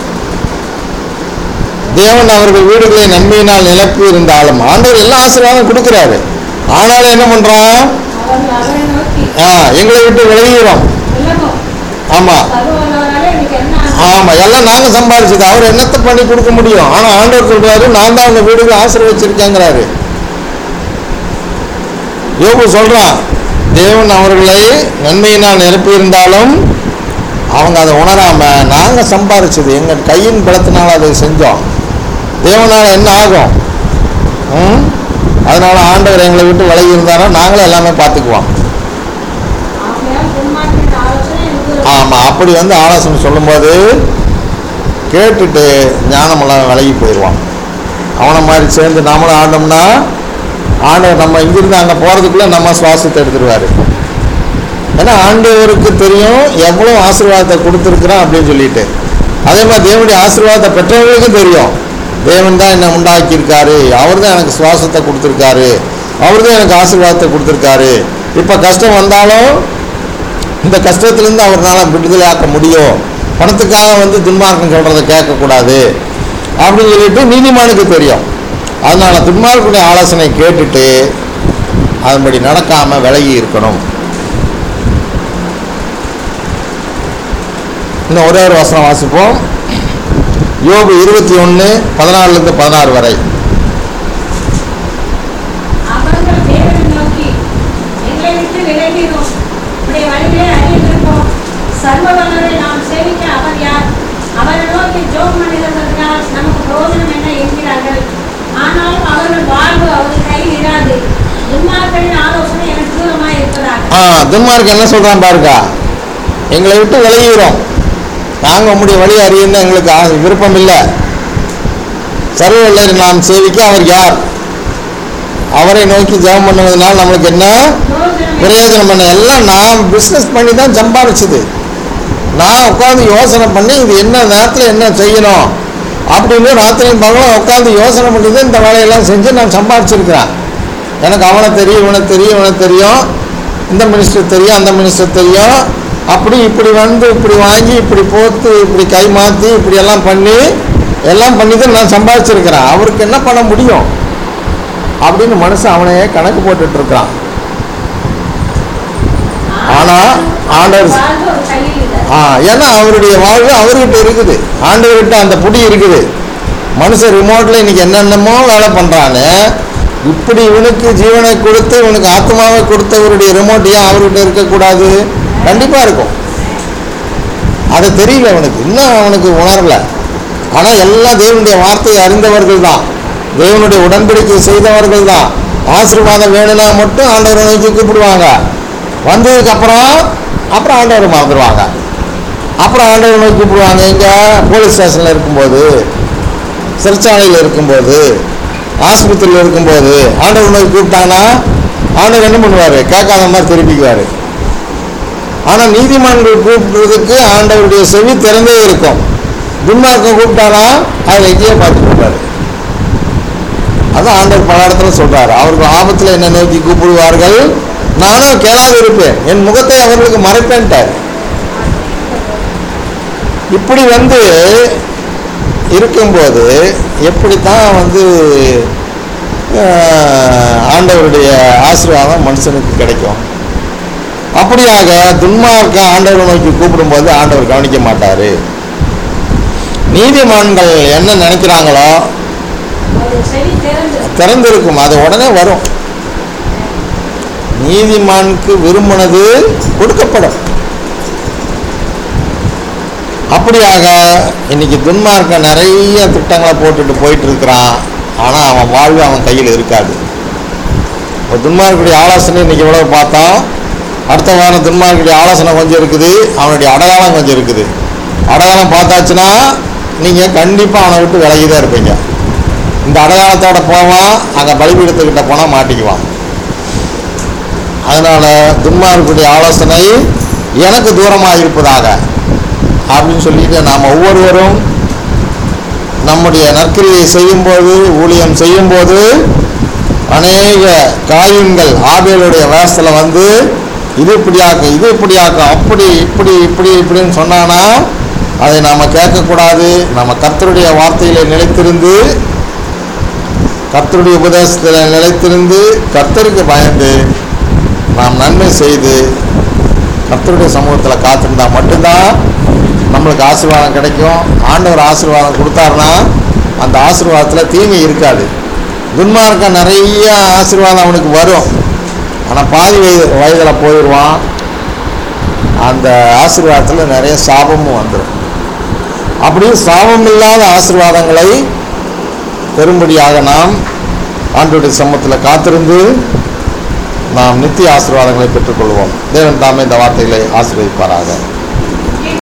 தேவன் அவர்கள் வீடுகளை நன்மையினால் நிரப்பி இருந்தாலும் ஆண்டவர் எல்லா ஆசீர்வாதம் கொடுக்குறாரு ஆனாலும் என்ன பண்றான் அவர்கள் அவரை நோக்கி ஆ எங்களை விட்டு விலகிறோம் விலகும் ஆமா சர்வவல்லவராலே எனக்கு என்ன ஆகும்? ஆமா எல்லாம் நாங்க சம்பாதிச்சது அவர் என்னத்தை பண்ணி கொடுக்க முடியும் ஆனா ஆண்டவர் சொல்றாரு நான் தான் உங்க வீடுகளை ஆசீர்வச்சிருக்கேங்கிறாரு யோபு சொல்றான் தேவன் அவர்களை நன்மையினால் நிரப்பி இருந்தாலும் அவங்க அதை உணராம நாங்க சம்பாதிச்சது எங்க கையின் பலத்தினால் அதை செஞ்சோம் தேவனால என்ன ஆகும் ம்? அதனால ஆண்டவர் எங்களை விட்டு விலகி இருந்தாரோ நாங்களும் எல்லாமே பார்த்துக்குவோம் ஆகையால் துன்மார்க்கரின் ஆலோசனை எனக்கு ஒரு ஆமாம் அப்படி வந்து ஆலோசனை சொல்லும்போது கேட்டுட்டு ஞானமெல்லாம் விலகி போயிடுவான் அவனை மாதிரி சேர்ந்து நாமளும் ஆண்டோம்னா ஆண்டவர் நம்ம இங்கிருந்து அங்கே போகிறதுக்குள்ளே நம்ம சுவாசத்தை எடுத்துருவார் ஏன்னா ஆண்டவருக்கு தெரியும் எவ்வளோ ஆசீர்வாதத்தை கொடுத்துருக்குறான் அப்படின்னு சொல்லிட்டு அதே மாதிரி தேவனுடைய ஆசீர்வாதத்தை பெற்றவங்களுக்கும் தெரியும் தேவன் தான் என்னை உண்டாக்கியிருக்காரு அவர் தான் எனக்கு சுவாசத்தை கொடுத்துருக்காரு அவர் தான் எனக்கு ஆசீர்வாதத்தை கொடுத்துருக்காரு இப்போ கஷ்டம் வந்தாலும் இந்த கஷ்டத்திலேருந்து அவரால் விடுதலையாக்க முடியும் பணத்துக்காக வந்து துன்மார்க்கம் சொல்கிறத கேட்கக்கூடாது அப்படின்னு சொல்லிட்டு நீதிமானுக்கு தெரியும் அதனால் துன்மார்க்குடைய ஆலோசனை கேட்டுட்டு அதன்படி நடக்காமல் விலகி இருக்கணும் இன்னும் ஒரே ஒரு வசனம் வாசிப்போம் யோபு இருபத்தி ஒன்று பதினாலுலேருந்து பதினாறு வரை அவர்கள் தேவனை நோக்கி எங்களை விட்டு விலகிறோம் உடைய வழிகளை அறிந்திருப்போம் சர்வ வல்லவரை நாம் சேவிக்க அவர் யார் அவரை நோக்கி ஜோம் பண்ணுகிறவர்களால் நமக்கு பிரயோஜனம் என்ன என்கிறார்கள் ஆனாலும் அவர்கள் வாழ்வு அவர் கையில் இராது துன்மார்களின் ஆலோசனை எனக்கு தூரமாக இருப்பதாக ஆ துன்மார்க்கு என்ன சொல்கிறான் பாருங்க எங்களை விட்டு விலகிறோம் நாங்கள் உம்முடைய வழி அறியுன்னு எங்களுக்கு ஆ- விருப்பம் இல்லை சர்வவல்லரை நாம் சேவிக்க அவர் யார் அவரை நோக்கி ஜெபம் பண்ணுவதனால் நம்மளுக்கு என்ன பிரயோஜனம் என்ன? பிரயோஜனம் பண்ண எல்லாம் நான் பிஸ்னஸ் பண்ணி தான் சம்பாரிச்சது நான் உட்காந்து யோசனை பண்ணி இது என்ன நேரத்தில் என்ன செய்யணும் அப்படின்னு ராத்திரியும் பகலும் உட்காந்து யோசனை பண்ணி தான் இந்த வேலையெல்லாம் செஞ்சு நான் சம்பாரிச்சிருக்கிறேன் எனக்கு அவனை தெரியும் இவனை தெரியும் இவனை தெரியும் இந்த மினிஸ்டர் தெரியும் அந்த மினிஸ்டர் தெரியும் அப்படி இப்படி வந்து இப்படி வாங்கி இப்படி போத்து இப்படி கை மாற்றி இப்படி எல்லாம் பண்ணி எல்லாம் பண்ணி தான் நான் சம்பாதிச்சிருக்கிறேன் அவருக்கு என்ன பண்ண முடியும் அப்படின்னு மனுஷன் அவனையே கணக்கு போட்டுட்டு இருக்கிறான் ஆனா, ஆண்டவர் வாழ்வு அவர் கையில் இல்லை ஆ ஏன்னா அவருடைய வாழ்வு அவர்கிட்ட இருக்குது ஆண்டவர்கிட்ட அந்த புடி இருக்குது மனுஷன் ரிமோட்டில் இன்னைக்கு என்னென்னமோ வேலை பண்ணுறான்னு இப்படி இவனுக்கு ஜீவனை கொடுத்து இவனுக்கு ஆத்மாவை கொடுத்தவருடைய ரிமோட் ஏன் அவர்கிட்ட இருக்கக்கூடாது கண்டிப்பாக இருக்கும் அது தெரியல அவனுக்கு இன்னும் அவனுக்கு உணரல ஆனால் எல்லாம் தேவனுடைய வார்த்தையை அறிந்தவர்கள் தான் தேவனுடைய உடன்படிக்கை செய்தவர்கள் தான் ஆசீர்வாதம் வேணும்னா மட்டும் ஆண்டவரை நோக்கி கூப்பிடுவாங்க வந்ததுக்கப்புறம் அப்புறம் ஆண்டவர் மறந்துடுவாங்க அப்புறம் ஆண்டவர் நோக்கி கூப்பிடுவாங்க இங்கே போலீஸ் ஸ்டேஷனில் இருக்கும்போது சிறைச்சாலையில் இருக்கும்போது ஆஸ்பத்திரியில் இருக்கும்போது ஆண்டவர் நோக்கி கூப்பிட்டாங்கன்னா ஆண்டவர் என்ன பண்ணுவார் கேட்காத மாதிரி திருப்பிக்குவார் ஆனால் நீதிமான்கள் கூப்பிடுறதுக்கு ஆண்டவருடைய செவி திறந்தே இருக்கும் துன்மார்க்கம் கூப்பிட்டானா அதில் எங்கேயோ பார்த்து கூப்பிட்டாரு அதான் ஆண்டவர் பல இடத்துல சொல்றாரு அவர்கள் ஆபத்தில் என்ன நோக்கி கூப்பிடுவார்கள் நானும் கேளாது இருப்பேன் என் முகத்தை அவர்களுக்கு மறைப்பேன்ட்டார் இப்படி வந்து இருக்கும்போது எப்படித்தான் வந்து ஆஹ், ஆண்டவருடைய ஆசீர்வாதம் மனுஷனுக்கு கிடைக்கும் அப்படியாக துன்மார்க்க ஆண்டவரை நோக்கி கூப்பிடும்போது ஆண்டவர் கவனிக்க மாட்டாரு நீதிமான்கள் என்ன நினைக்கிறாங்களோ அவருடைய செவி திறந்து திறந்திருக்கும் அது உடனே வரும் நீதிமானுக்கு விரும்பினது கொடுக்கப்படும் அப்படியாக இன்னைக்கு துன்மார்க்க நிறைய திட்டங்களை போட்டுட்டு போயிட்டு இருக்கிறான் ஆனால் அவன் வாழ்வு அவன் கையில் இருக்காது ஒரு துன்மார்க்குடைய ஆலோசனை இன்னைக்கு இவ்வளவு பார்த்தோம் அடுத்த வாரம் துன்மார்க்குடைய ஆலோசனை கொஞ்சம் இருக்குது அவனுடைய அடையாளம் கொஞ்சம் இருக்குது அடையாளம் பார்த்தாச்சுன்னா நீங்கள் கண்டிப்பாக அவனை விட்டு விலகி தான் இருப்பீங்க இந்த அடையாளத்தோட போவான் அங்கே பலிபீடத்துக்கிட்ட போனால் மாட்டிக்குவான் அதனால் துன்மார்க்குடைய ஆலோசனை எனக்கு தூரமாக இருப்பதாக அப்படின்னு சொல்லிட்டு நாம் ஒவ்வொருவரும் நம்முடைய நற்கிரியை செய்யும்போது ஊழியம் செய்யும்போது அநேக காரியங்கள் ஆபேலுடைய வேஷத்தில் வந்து இது இப்படியாக்கும் இது இப்படியாக்கும் அப்படி இப்படி இப்படி இப்படின்னு சொன்னானா அதை நாம் கேட்கக்கூடாது நம்ம கர்த்தருடைய வார்த்தையில நிலைத்திருந்து கர்த்தருடைய உபதேசத்தில் நிலைத்திருந்து கர்த்தருக்கு பயந்து நாம் நன்மை செய்து கர்த்தருடைய சமூகத்தில் காத்திருந்தா மட்டும்தான் நம்மளுக்கு ஆசீர்வாதம் கிடைக்கும் ஆண்டவர் ஆசீர்வாதம் கொடுத்தாருன்னா அந்த ஆசீர்வாதத்தில் தீமை இருக்காது துன்மார்க்கம் நிறைய ஆசீர்வாதம் அவனுக்கு வரும் ஆனால் பாதி வயது வயதில் போயிடுவான் அந்த ஆசீர்வாதத்தில் நிறைய சாபமும் வந்துடும் அப்படி சாபம் இல்லாத ஆசீர்வாதங்களை பெரும்படியாக நாம் ஆண்டுடைய சமூகத்தில் காத்திருந்து நாம் நித்திய ஆசீர்வாதங்களை பெற்றுக்கொள்வோம் தேவன் தாமே இந்த வார்த்தைகளை ஆசீர்வதிப்பாராக